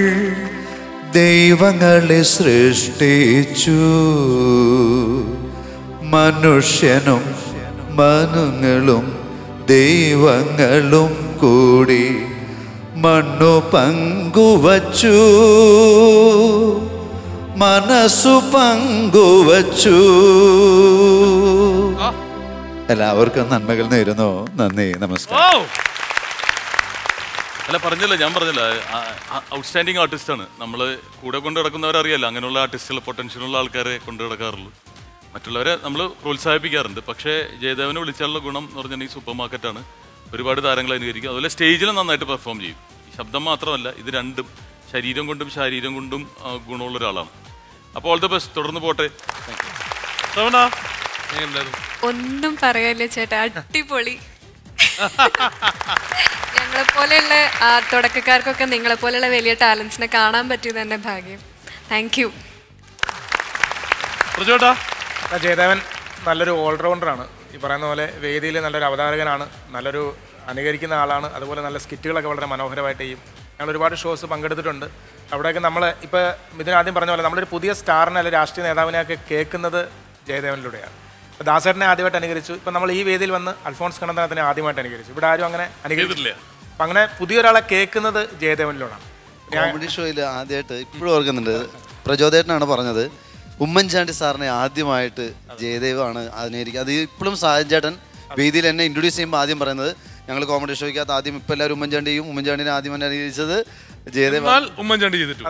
ദൈവങ്ങളെ സൃഷ്ടിച്ചു മനുഷ്യനും മനുങ്ങളും ദൈവങ്ങളും കൂടി മണ്ണു പങ്കുവച്ചു മനസ്സു പങ്കുവച്ചു എല്ലാവർക്കും നന്മകൾ നേരുന്നു നന്ദി നമസ്കാരം അല്ല പറഞ്ഞല്ലോ ഞാൻ പറഞ്ഞല്ലോ ഔട്ട്സ്റ്റാൻഡിങ് ആർട്ടിസ്റ്റാണ് നമ്മൾ കൂടെ കൊണ്ട് നടക്കുന്നവരറിയാലോ അങ്ങനെയുള്ള ആർട്ടിസ്റ്റുകൾ പൊട്ടൻഷ്യലുള്ള ആൾക്കാരെ കൊണ്ട് നടക്കാറുള്ളൂ മറ്റുള്ളവരെ നമ്മൾ പ്രോത്സാഹിപ്പിക്കാറുണ്ട് പക്ഷേ ജയദേവനെ വിളിച്ചാലുള്ള ഗുണം എന്ന് പറഞ്ഞിട്ടുണ്ടെങ്കിൽ സൂപ്പർ മാർക്കറ്റാണ് ഒരുപാട് താരങ്ങൾ അനുകരിക്കും അതുപോലെ സ്റ്റേജിൽ നന്നായിട്ട് പെർഫോം ചെയ്യും ഈ ശബ്ദം മാത്രമല്ല ഇത് രണ്ടും ശരീരം കൊണ്ടും ശാരീരം കൊണ്ടും ആ, ഗുണമുള്ള ഒരാളാണ് അപ്പോൾ ഓൾ ദ ബെസ്റ്റ് തുടർന്ന് പോട്ടെ ഒന്നും പറയാനില്ല ചേട്ടാ അടിപൊളി ഞങ്ങളെ പോലെയുള്ള ആ, തുടക്കക്കാർക്കൊക്കെ നിങ്ങളെ പോലെയുള്ള വലിയ ടാലൻസിനെ കാണാൻ പറ്റിയത് തന്നെ ഭാഗ്യം താങ്ക് യു ആ ജയദേവൻ നല്ലൊരു ഓൾറൗണ്ടറാണ് ഈ പറയുന്ന പോലെ വേദിയിൽ നല്ലൊരു അവതാരകനാണ് നല്ലൊരു അനുകരിക്കുന്ന ആളാണ് അതുപോലെ നല്ല സ്കിറ്റുകളൊക്കെ വളരെ മനോഹരമായിട്ട് ചെയ്യും ഞങ്ങൾ ഒരുപാട് ഷോസ് പങ്കെടുത്തിട്ടുണ്ട് അവിടെയൊക്കെ നമ്മൾ ഇപ്പോൾ ഇതിന് ആദ്യം പറഞ്ഞ പോലെ നമ്മളൊരു പുതിയ സ്റ്റാറിനെ അല്ലെങ്കിൽ രാഷ്ട്രീയ നേതാവിനെയൊക്കെ കേൾക്കുന്നത് ജയദേവനിലൂടെയാണ് ഇപ്പോൾ ദാസേട്ടനെ ആദ്യമായിട്ട് അനുകരിച്ചു ഇപ്പം നമ്മൾ ഈ വേദിയിൽ വന്ന് അൽഫോൺസ് കണ്ണന്തനത്തിനെ ആദ്യമായിട്ട് അനുകരിച്ചു ഇവിടെ ആരും അങ്ങനെ അനുകരിച്ചിട്ടില്ല അപ്പം അങ്ങനെ പുതിയൊരാളെ കേൾക്കുന്നത് ജയദേവനിലൂടെയാണ് കോമഡി ഷോയിൽ ആദ്യമായിട്ട് ഇപ്പോഴും ഓർക്കുന്നുണ്ട് പ്രചോദേട്ടനാണ് പറഞ്ഞത് ഉമ്മൻചാണ്ടി സാറിനെ ആദ്യമായിട്ട് ജയദേവാണ് അതിനായിരിക്കും അത് ഇപ്പോഴും സാജേട്ടൻ വേദിയിൽ എന്നെ ഇൻട്രൊഡ്യൂസ് ചെയ്യുമ്പോൾ ആദ്യം പറയുന്നത് ഞങ്ങൾ കോമഡി ഷോയ്ക്കകത്ത് ആദ്യം ഇപ്പം എല്ലാവരും ഉമ്മൻചാണ്ടിയും ഉമ്മൻചാണ്ടിനെ ആദ്യം എന്നെ അനുകരിച്ചത് ജയദേവ് എന്നാൽ ഉമ്മൻചാണ്ടി ചെയ്തിട്ടു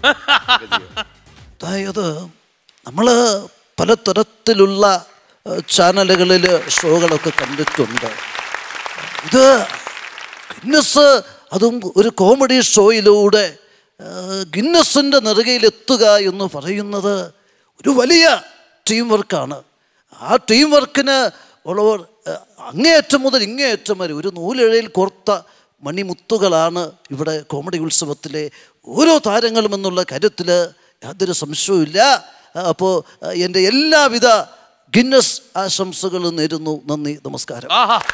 അതായത് നമ്മൾ പലതരത്തിലുള്ള ഏഹ്, ചാനലുകളിൽ ഷോകളൊക്കെ കണ്ടിട്ടുണ്ട് ഇത് ഗിന്നസ് അതും ഒരു കോമഡി ഷോയിലൂടെ ഏഹ്, ഗിന്നസിൻ്റെ നെറുകയിലെത്തുക എന്ന് പറയുന്നത് ഒരു വലിയ ടീം വർക്കാണ് ആ ടീം വർക്കിന് ഉള്ളവർ ഏഹ്, അങ്ങേയറ്റം മുതൽ ഇങ്ങേയറ്റം വരെ ഒരു നൂലിഴയിൽ കോർത്ത മണിമുത്തുകളാണ് ഇവിടെ കോമഡി ഉത്സവത്തിലെ ഓരോ താരങ്ങളും എന്നുള്ള കാര്യത്തിൽ യാതൊരു സംശയവുമില്ല അപ്പോൾ എൻ്റെ എല്ലാവിധ ഗിന്നസ് ആശംസകളും നേരുന്നു നന്ദി നമസ്കാരം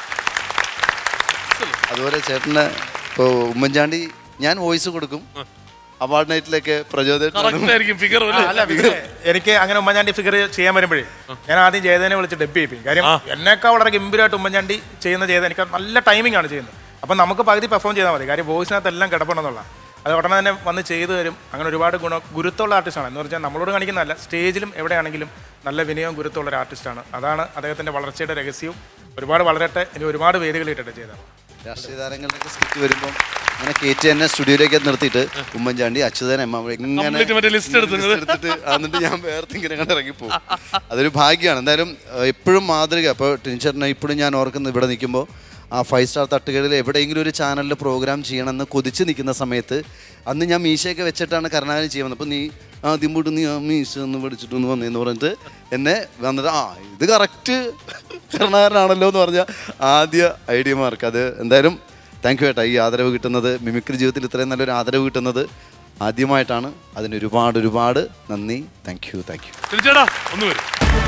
അതുപോലെ ചേട്ടന് ഇപ്പോൾ ഉമ്മൻചാണ്ടി ഞാൻ വോയിസ് കൊടുക്കും അവാർഡ് നൈറ്റിലൊക്കെ പ്രചോദനം ആ, അല്ല പിന്നെ എനിക്ക് അങ്ങനെ ഉമ്മൻചാണ്ടി ഫിഗർ ചെയ്യാൻ വരുമ്പോഴേ ഞാൻ ആദ്യം ജയദേനെ വിളിച്ച് ഡബ് ചെയ്യിപ്പിക്കും കാര്യം എന്നേക്കാൾ വളരെ ഗംഭീരമായിട്ട് ഉമ്മൻചാണ്ടി ചെയ്യുന്ന ജയതൻ എനിക്ക് നല്ല ടൈമിംഗ് ആണ് ചെയ്യുന്നത് അപ്പം നമുക്ക് പകുതി പെർഫോം ചെയ്താൽ മതി കാര്യം വോയിസിനകത്ത് എല്ലാം കിടപ്പുണ്ടെന്നുള്ള അത് ഉടനെ തന്നെ വന്ന് ചെയ്തു തരും അങ്ങനെ ഒരുപാട് ഗുണ ഗുരുത്തുള്ള ആർട്ടിസ്റ്റാണ് എന്ന് പറഞ്ഞാൽ നമ്മളോട് കാണിക്കുന്നതല്ല സ്റ്റേജിലും എവിടെയാണെങ്കിലും നല്ല വിനയവും ഗുരുത്തുള്ള ഒരു ആർട്ടിസ്റ്റാണ് അതാണ് അദ്ദേഹത്തിൻ്റെ വളർച്ചയുടെ രഹസ്യവും ഒരുപാട് വളരട്ടെ ഇനി ഒരുപാട് വേദികൾ ഇട്ടിട്ട് ചെയ്തതാണ് രാഷ്ട്രീയ താരങ്ങളുടെയൊക്കെ സ്കിറ്റ് വരുമ്പോൾ അങ്ങനെ കയറ്റി എന്നെ സ്റ്റുഡിയോയിലേക്ക് നിർത്തിയിട്ട് ഉമ്മൻചാണ്ടി അച്യുതൻ എമ്മ ഇങ്ങനെ Complete മറ്റേ list എടുത്തത്. list എടുത്തിട്ട് എന്നിട്ട് ഞാൻ വേർത്ത് ഇങ്ങനെ കണ്ട് ഇറങ്ങിപ്പോവും അതൊരു ഭാഗ്യമാണ് എന്തായാലും ഏഹ്, എപ്പോഴും മാതൃക ഇപ്പോൾ ടിൻചേട്ടനെ ഇപ്പോഴും ഞാൻ ഓർക്കുന്നത് ഇവിടെ നിൽക്കുമ്പോൾ ആ ഫൈവ് സ്റ്റാർ തട്ടുകളിൽ എവിടെയെങ്കിലും ഒരു ചാനലിൽ പ്രോഗ്രാം ചെയ്യണമെന്ന് കൊതിച്ച് നിൽക്കുന്ന സമയത്ത് അന്ന് ഞാൻ മീശയൊക്കെ വെച്ചിട്ടാണ് കരുണാകരൻ ചെയ്യുന്നത് അപ്പോൾ നീ ആദ്യം പോയിട്ട് നീ ആ മീശ ഒന്ന് പഠിച്ചിട്ടൊന്ന് വന്നേന്ന് പറഞ്ഞിട്ട് എന്നെ വന്നിട്ട് ആ ഇത് കറക്റ്റ് കരുണാകരനാണല്ലോ എന്ന് പറഞ്ഞ ആദ്യ ഐഡിയ മാർക്ക് അത് എന്തായാലും താങ്ക് യു ഏട്ടാ ഈ ആദരവ് കിട്ടുന്നത് മിമിക്രി ജീവിതത്തിൽ ഇത്രയും നല്ലൊരു ആദരവ് കിട്ടുന്നത് ആദ്യമായിട്ടാണ് അതിന് ഒരുപാട് ഒരുപാട് നന്ദി താങ്ക് യു താങ്ക് യു തിരിച്ചേടാ ഒന്ന് വരും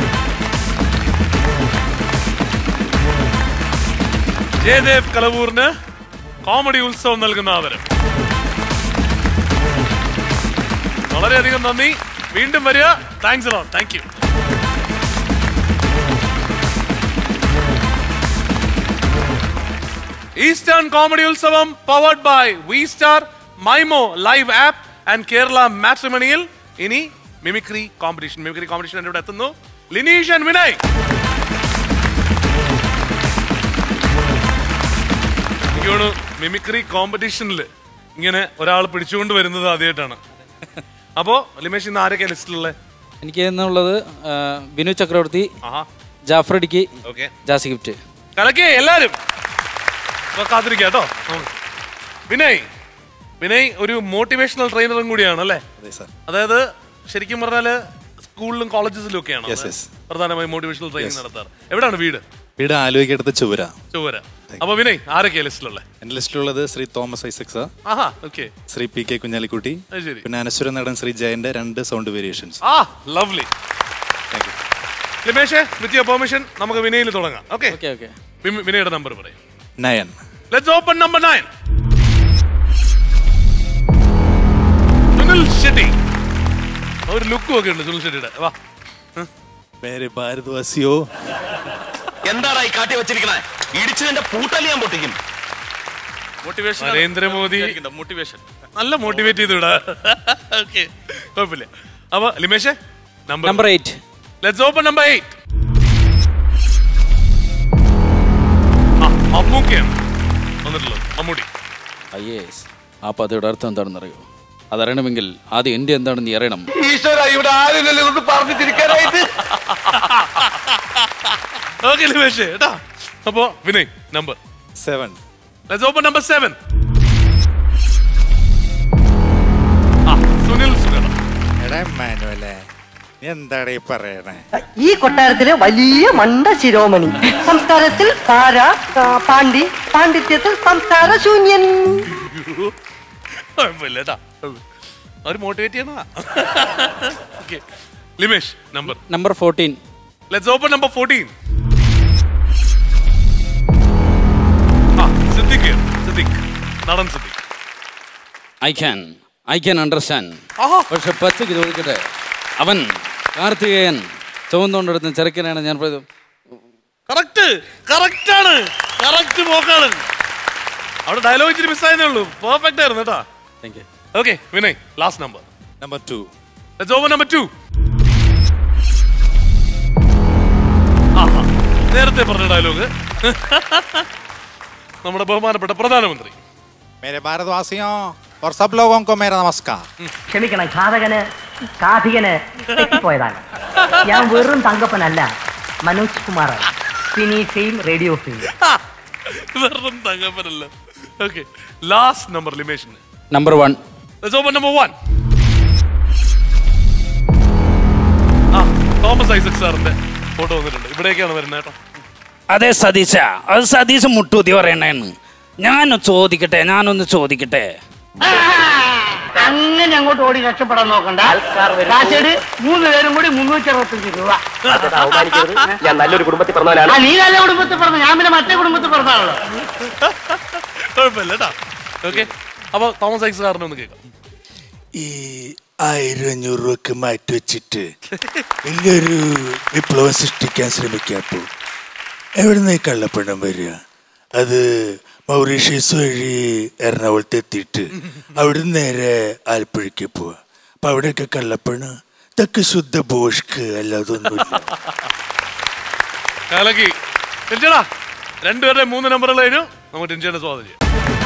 ജയദേവ് കലവൂറിന് കോമഡി ഉത്സവം നൽകുന്ന ആദരം വളരെയധികം നന്ദി വീണ്ടും വരിക thanks alone thank you Eastern Comedy Utsavam powered by V Star Mymo live app and Kerala മാട്രിമണിയിൽ ഇനി മിമിക്രി കോമ്പറ്റീഷൻ മിമിക്രി കോമ്പറ്റീഷൻ എൻ്റെ ഇവിടെ എത്തുന്നു ലിനീഷ് ആൻഡ് വിനയ് എനിക്ക് തോന്നുന്നു മിമിക്രി കോമ്പറ്റീഷനിൽ ഇങ്ങനെ ഒരാൾ പിടിച്ചുകൊണ്ട് വരുന്നത് ആദ്യമായിട്ടാണ് അപ്പോ ലിമേഷ് ഇന്ന് ആരൊക്കെ ലിസ്റ്റിലുള്ളത് എനിക്ക് എന്നുള്ളത് ആ, ബിനു ചക്രവർത്തി ആഹാ ജാഫർ ഇടുക്കി ഓക്കെ ജാസി ഗിഫ്റ്റ് കലക്കേ എല്ലാരും അപ്പൊ കാത്തിരിക്കാം കേട്ടോ ഉം. വിനയ് വിനയ് ഒരു മോട്ടിവേഷണൽ ട്രെയിനറും കൂടിയാണ് അല്ലേ അതെ സാർ അതായത് ശരിക്കും പറഞ്ഞാല് സ്കൂളിലും കോളേജസിലും ഒക്കെയാണ് Yes, yes. പ്രധാനമായും മോട്ടിവേഷണൽ ട്രെയിനിങ് Yes. നടത്താറ് എവിടെയാണ് വീട് വീട് ആലുവയ്ക്കടുത്ത് ചുവര ചൊവ്വര അപ്പൊ വിനയ് ആരൊക്കെയാ ലിസ്റ്റിലുള്ളത് എൻ്റെ ലിസ്റ്റിലുള്ളത് ശ്രീ തോമസ് ഐസക് സാർ ആഹാ okay Shri P K Kunhalikutty അത് ശരി. പിന്നെ അനശ്വര നടൻ ശ്രീ ജയന്റെ രണ്ട് സൗണ്ട് വേരിയേഷൻസ് ആ lovely Limesh with your permission നമുക്ക് വിനയിൽ തുടങ്ങാം ഓക്കെ ഓക്കെ ഓക്കെ വിനയുടെ നമ്പർ പറയും nine let's open number nine Sunil Shetty ഒരു ലുക്കും ഒക്കെ ഉണ്ട് സുനിൽ ഷെട്ടിയുടെ വാ മേരെ ഭാരതവാസിയോ എന്താടാ ഈ കാട്ടി വെച്ചിരിക്കണേ ഇടിച്ചതിന്റെ പൂട്ടല് ഞാൻ പൊട്ടിക്കും മോട്ടിവേഷൻ നരേന്ദ്രമോദി മോട്ടിവേഷൻ നല്ല മോട്ടിവേറ്റ് ചെയ്തു വിടാ ഓക്കെ കുഴപ്പമില്ല അപ്പൊ Limesh number number eight let's open number eight മമ്മൂക്കയാണ് വന്നിട്ടുള്ളത് മമ്മൂട്ടി ഐ ആ പദയുടെ അർത്ഥം എന്താണെന്നറിയോ അതറിയണമെങ്കിൽ ആദ്യം എൻ്റെ എന്താണെന്ന് നീ അറിയണം ഈശ്വര ഇവിടെ ആരില്ലല്ലോ ഇതൊന്ന് പറഞ്ഞു തിരിക്കാനായിട്ട് ഓക്കെ ലിമേഷ് കേട്ടാ അപ്പോ Vinay number seven let's open number seven Sunil സുഗത എടാ മാനുവലേ നീ എന്താടാ ഈ പറയണേ ഈ കൊട്ടാരത്തിലെ വലിയ മണ്ട ശിരോമണി സംസ്കാരത്തിൽ പാര ആ, പാണ്ഡി പാണ്ഡിത്യത്തിൽ സംസ്കാര ശൂന്യൻ കുഴപ്പമില്ല കേട്ടാ അവർ മോട്ടിവേറ്റ് ചെയ്യണതാ okay Limesh number number fourteen let's open number fourteen ആ സിദ്ദിഖ് സിദ്ദിഖ് നടൻ Siddique I can I can understand പക്ഷെ പച്ചയ്ക്ക് ചോദിക്കട്ടെ അവൻ കാർത്തികേയൻ ചുവന്നുകൊണ്ടെടുത്ത ചെറുക്കനാണ് ഞാൻ പോയത് കറക്റ്റ് കറക്റ്റ് ആണ് കറക്റ്റ് പോക്കാണ് അവിടെ ഡയലോഗ് ഇച്ചിരി മിസ്സായതേ ഉള്ളൂ പെർഫെക്റ്റ് ആയിരുന്നു കേട്ടാ thank you okay Vinay last number number two let's open number two നേരത്തെ പറഞ്ഞ ഡയലോഗ് നമ്മുടെ ബഹുമാനപ്പെട്ട പ്രധാനമന്ത്രി മേരെ ഭാരതവാസിയോ और सब लोगों को मेरा नमस्कार ക്ഷമിക്കണം ഘാതകന് കാഥികന് തെറ്റിപ്പോയതാണ് ഞാൻ വെറും തങ്കപ്പനല്ല മനോജ് കുമാറാണ് സിനി ഫെയിം റേഡിയോ ഫെയിം വെറും തങ്കപ്പനല്ല ഓക്കെ ലാസ്റ്റ് നമ്പർ ലിമേഷിന് number one let's open number one ആ തോമസ് ഐസക് സാറിന്റെ ഫോട്ടോ വന്നിട്ടുണ്ട് ഇവിടേക്കാണ് വരുന്നത് കേട്ടോ അതെ സതീശ അത് സതീശ് മുട്ടൂതി പറയണേന്ന് ഞാൻ ചോദിക്കട്ടെ ഞാനൊന്ന് ചോദിക്കട്ടെ അങ്ങനെ അങ്ങോട്ട് ഓടി രക്ഷപ്പെടാൻ നോക്കണ്ട കാശേട് മൂന്ന് പേരും കൂടി മുന്നൂറ്റി അറുപത്തഞ്ച് രൂപ ഞാൻ നല്ലൊരു കുടുംബത്തിൽ പറഞ്ഞവനാണ് ആ, നീ നല്ല കുടുംബത്തിൽ പറഞ്ഞു ഞാൻ പിന്നെ മറ്റേ കുടുംബത്തിൽ പറഞ്ഞാണല്ലോ കുഴപ്പമില്ല കേട്ടോ ഓക്കെ അപ്പൊ തോമസ് ഐസക് സാറിനെ ഒന്ന് കേൾക്കാം ഈ ആയിരം അഞ്ഞൂറ് രൂപക്ക് മാറ്റി വെച്ചിട്ട് വലിയൊരു വിപ്ലവം സൃഷ്ടിക്കാൻ ശ്രമിക്കാപ്പോ എവിടുന്ന് ഈ കള്ളപ്പണം വരിക അത് മൗറീഷ്യസ് വഴി എറണാകുളത്ത് എത്തിയിട്ട് അവിടുന്ന് നേരെ ആലപ്പുഴയ്ക്ക് പോവാ അപ്പൊ അവിടെയൊക്കെ കള്ളപ്പണം ഇതൊക്കെ ശുദ്ധ ബോഷ്ക്ക് അല്ലാതെ ഒന്നുമില്ല കലക്കി ടിൻചേടാ രണ്ടുപേരുടെ മൂന്ന് നമ്പറുകൾ കഴിഞ്ഞു നമുക്ക് ടിൻചേടെ സ്വാഗതം ചെയ്യാം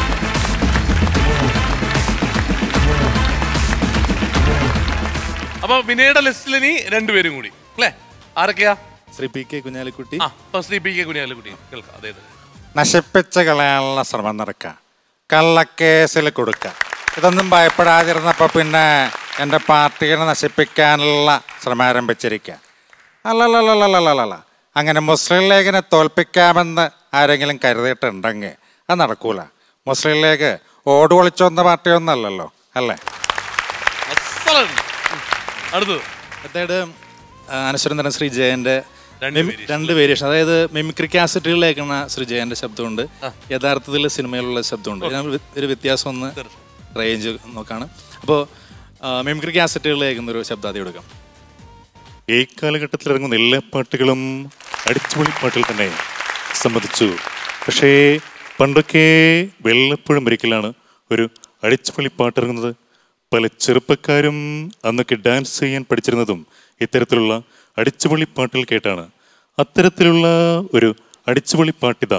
അപ്പൊ വിനയുടെ ലിസ്റ്റിൽ ഇനി രണ്ടുപേരും കൂടി അല്ലേ ആരൊക്കെയാ ശ്രീ പി കെ കുഞ്ഞാലിക്കുട്ടി ആ ഫസ്റ്റ് പി കെ കുഞ്ഞാലിക്കുട്ടി കേൾക്കാം അതെ അതെ നശിപ്പിച്ച് കളയാനുള്ള ശ്രമം നടക്കുക കള്ളക്കേസിൽ കൊടുക്കുക ഇതൊന്നും ഭയപ്പെടാതിരുന്നപ്പോൾ പിന്നെ എൻ്റെ പാർട്ടിയെ നശിപ്പിക്കാനുള്ള ശ്രമം ആരംഭിച്ചിരിക്കുക അല്ലല്ലല്ലല്ലല്ലല്ല അങ്ങനെ മുസ്ലിം ലീഗിനെ തോൽപ്പിക്കാമെന്ന് ആരെങ്കിലും കരുതിയിട്ടുണ്ടെങ്കിൽ അത് നടക്കൂല മുസ്ലിം ലീഗ് ഓട് ഒളിച്ചൊന്ന പാർട്ടിയൊന്നല്ലല്ലോ അല്ലേ Excellent. അടുത്തത് അതായത് അനശ്വരൻ ശ്രീ ജയന്റെ രണ്ട് മിമി- രണ്ട് വേരിയേഷൻ അതായത് മിമിക്രി കാസറ്റുകളിലേക്കുന്ന ശ്രീ ജയന്റെ ശബ്ദമുണ്ട് യഥാർത്ഥത്തിൽ സിനിമയിലുള്ള ശബ്ദമുണ്ട് ഞാൻ ഒരു- ഒരു വ്യത്യാസം ഒന്ന് റേഞ്ച് നോക്കാണ് അപ്പോൾ മിമിക്രി കാസറ്റുകളിലേക്കുന്ന ഒരു ശബ്ദാതി എടുക്കാം ഈ കാലഘട്ടത്തിൽ ഇറങ്ങുന്ന എല്ലാ പാട്ടുകളും അടിച്ചുപൊളി പാട്ടുകൾ തന്നെ സമ്മതിച്ചു പക്ഷേ പണ്ടൊക്കെ വെള്ളപ്പുഴം ഒരിക്കലാണ് ഒരു അടിച്ചുപൊളി പാട്ട് ഇറങ്ങുന്നത് പല ചെറുപ്പക്കാരും അന്നൊക്കെ ഡാൻസ് ചെയ്യാൻ പഠിച്ചിരുന്നതും ഇത്തരത്തിലുള്ള അടിച്ചുപൊളി പാട്ടുകൾ കേട്ടാണ് അത്തരത്തിലുള്ള ഒരു അടിച്ചുപൊളി പാട്ടിതാ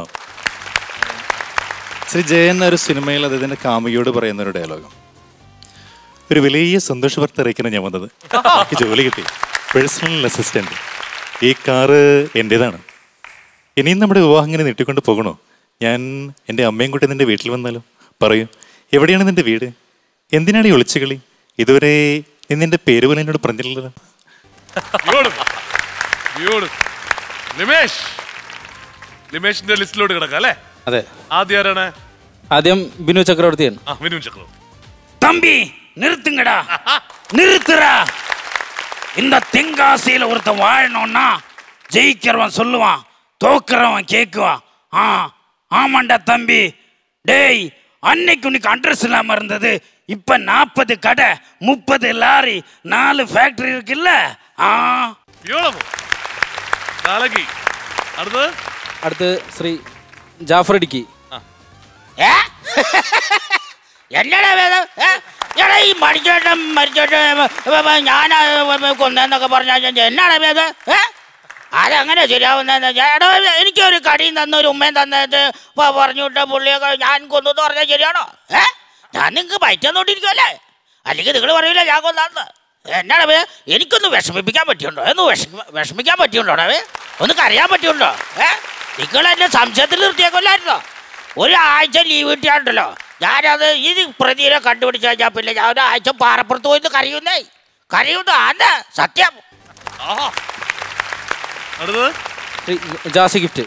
ശ്രീ ജയൻ ഒരു സിനിമയിൽ അദ്ദേഹത്തിൻ്റെ കാമുകിയോട് പറയുന്ന ഒരു ഡയലോഗ് ഒരു വലിയ സന്തോഷ വാർത്ത അറിയിക്കണം ഞാൻ വന്നത് എനിക്ക് ജോലി കിട്ടി പേഴ്സണൽ അസിസ്റ്റന്റ് ഈ കാറ് എൻ്റേതാണ് ഇനിയും നമ്മുടെ വിവാഹം ഇങ്ങനെ നീട്ടിക്കൊണ്ട് പോകണോ ഞാൻ എൻ്റെ അമ്മയും കൂട്ടി നിന്റെ വീട്ടിൽ വന്നാലോ പറയൂ എവിടെയാണ് നിന്റെ വീട് എന്തിനാണ് ഈ ഒളിച്ചുകളി ഇതുവരെ നീ നിന്റെ പേര് പോലും എന്നോട് പറഞ്ഞിട്ടില്ലല്ലോ Beautiful. Beautiful. ലിമേഷ് ലിമേഷിന്റെ ലിസ്റ്റിലോട്ട് കിടക്കാം അല്ലേ അതെ ആദ്യം ആരാണ് ആദ്യം ബിനു ചക്രവർത്തിയാണ് ആ വിനു ചക്രവർത്തി தம்பி நிறுத்துங்கடா நிறுத்துறா இந்த தென்காசியில ஒருத்தன் வாழணும்னா ஜெயிக்கிறவன் சொல்லுவான் தோக்குறவன் கேட்குவான் ஆ ஆமாண்டா தம்பி டேய் அன்னைக்கு உனக்கு அட்ரஸ் இல்லாம இருந்தது இப்ப நாற்பது கடை முப்பது லாரி நாலு ஃபேக்டரி இருக்குல்ல ஆ Beautiful. കാലകി അടുത്തത് അടുത്ത് ശ്രീ ജാഫർ ഇടുക്കി ഏ? എന്നടാ വേദം ഏ? എടാ ഈ മരിച്ചോട്ടം മരിച്ചോട്ടം ഞാൻ കൊന്നെന്നൊക്കെ പറഞ്ഞാൽ എന്നാടാ വേദം ഏ അതങ്ങനെ ശരിയാവുന്ന എടാ എനിക്കൊരു കടിയും തന്ന ഒരു ഉമ്മയും തന്നിട്ട് പ- പറഞ്ഞു വിട്ട പുള്ളിയൊക്കെ ഞാൻ കൊന്നു എന്ന് പറഞ്ഞാൽ ശരിയാണോ ഏ ഞാൻ നിങ്ങൾക്ക് പറ്റുന്നോണ്ടിരിക്കുമല്ലേ അല്ലെങ്കിൽ നിങ്ങൾ പറയില്ല ഞാൻ കൊന്നാന്ന് എന്നാടാ വേ എനിക്കൊന്ന് വിഷമിപ്പിക്കാൻ പറ്റിയുണ്ടോ ഒന്ന് വിഷമി വിഷമിക്കാൻ പറ്റിയുണ്ടോ വേ ഒന്ന് കരയാൻ പറ്റിയുണ്ടോ ഏ നിങ്ങൾ എന്നെ സംശയത്തിൽ നിർത്തിയേക്കൊല്ലായിരുന്നോ ഒരാഴ്ച ലീവ് കിട്ടിയാണ്ടല്ലോ ഞാനത് ഇത് പ്രതിയെ കണ്ടുപിടിച്ച് കഴിഞ്ഞാൽ പിന്നെ ഞാൻ ഒരാഴ്ച പാറപ്പുറത്ത് പോയി കരയുന്നേ കരയുന്നു ആന്ന് സത്യം അടുത്തത് ശ്രീ ജാസി ഗിഫ്റ്റ്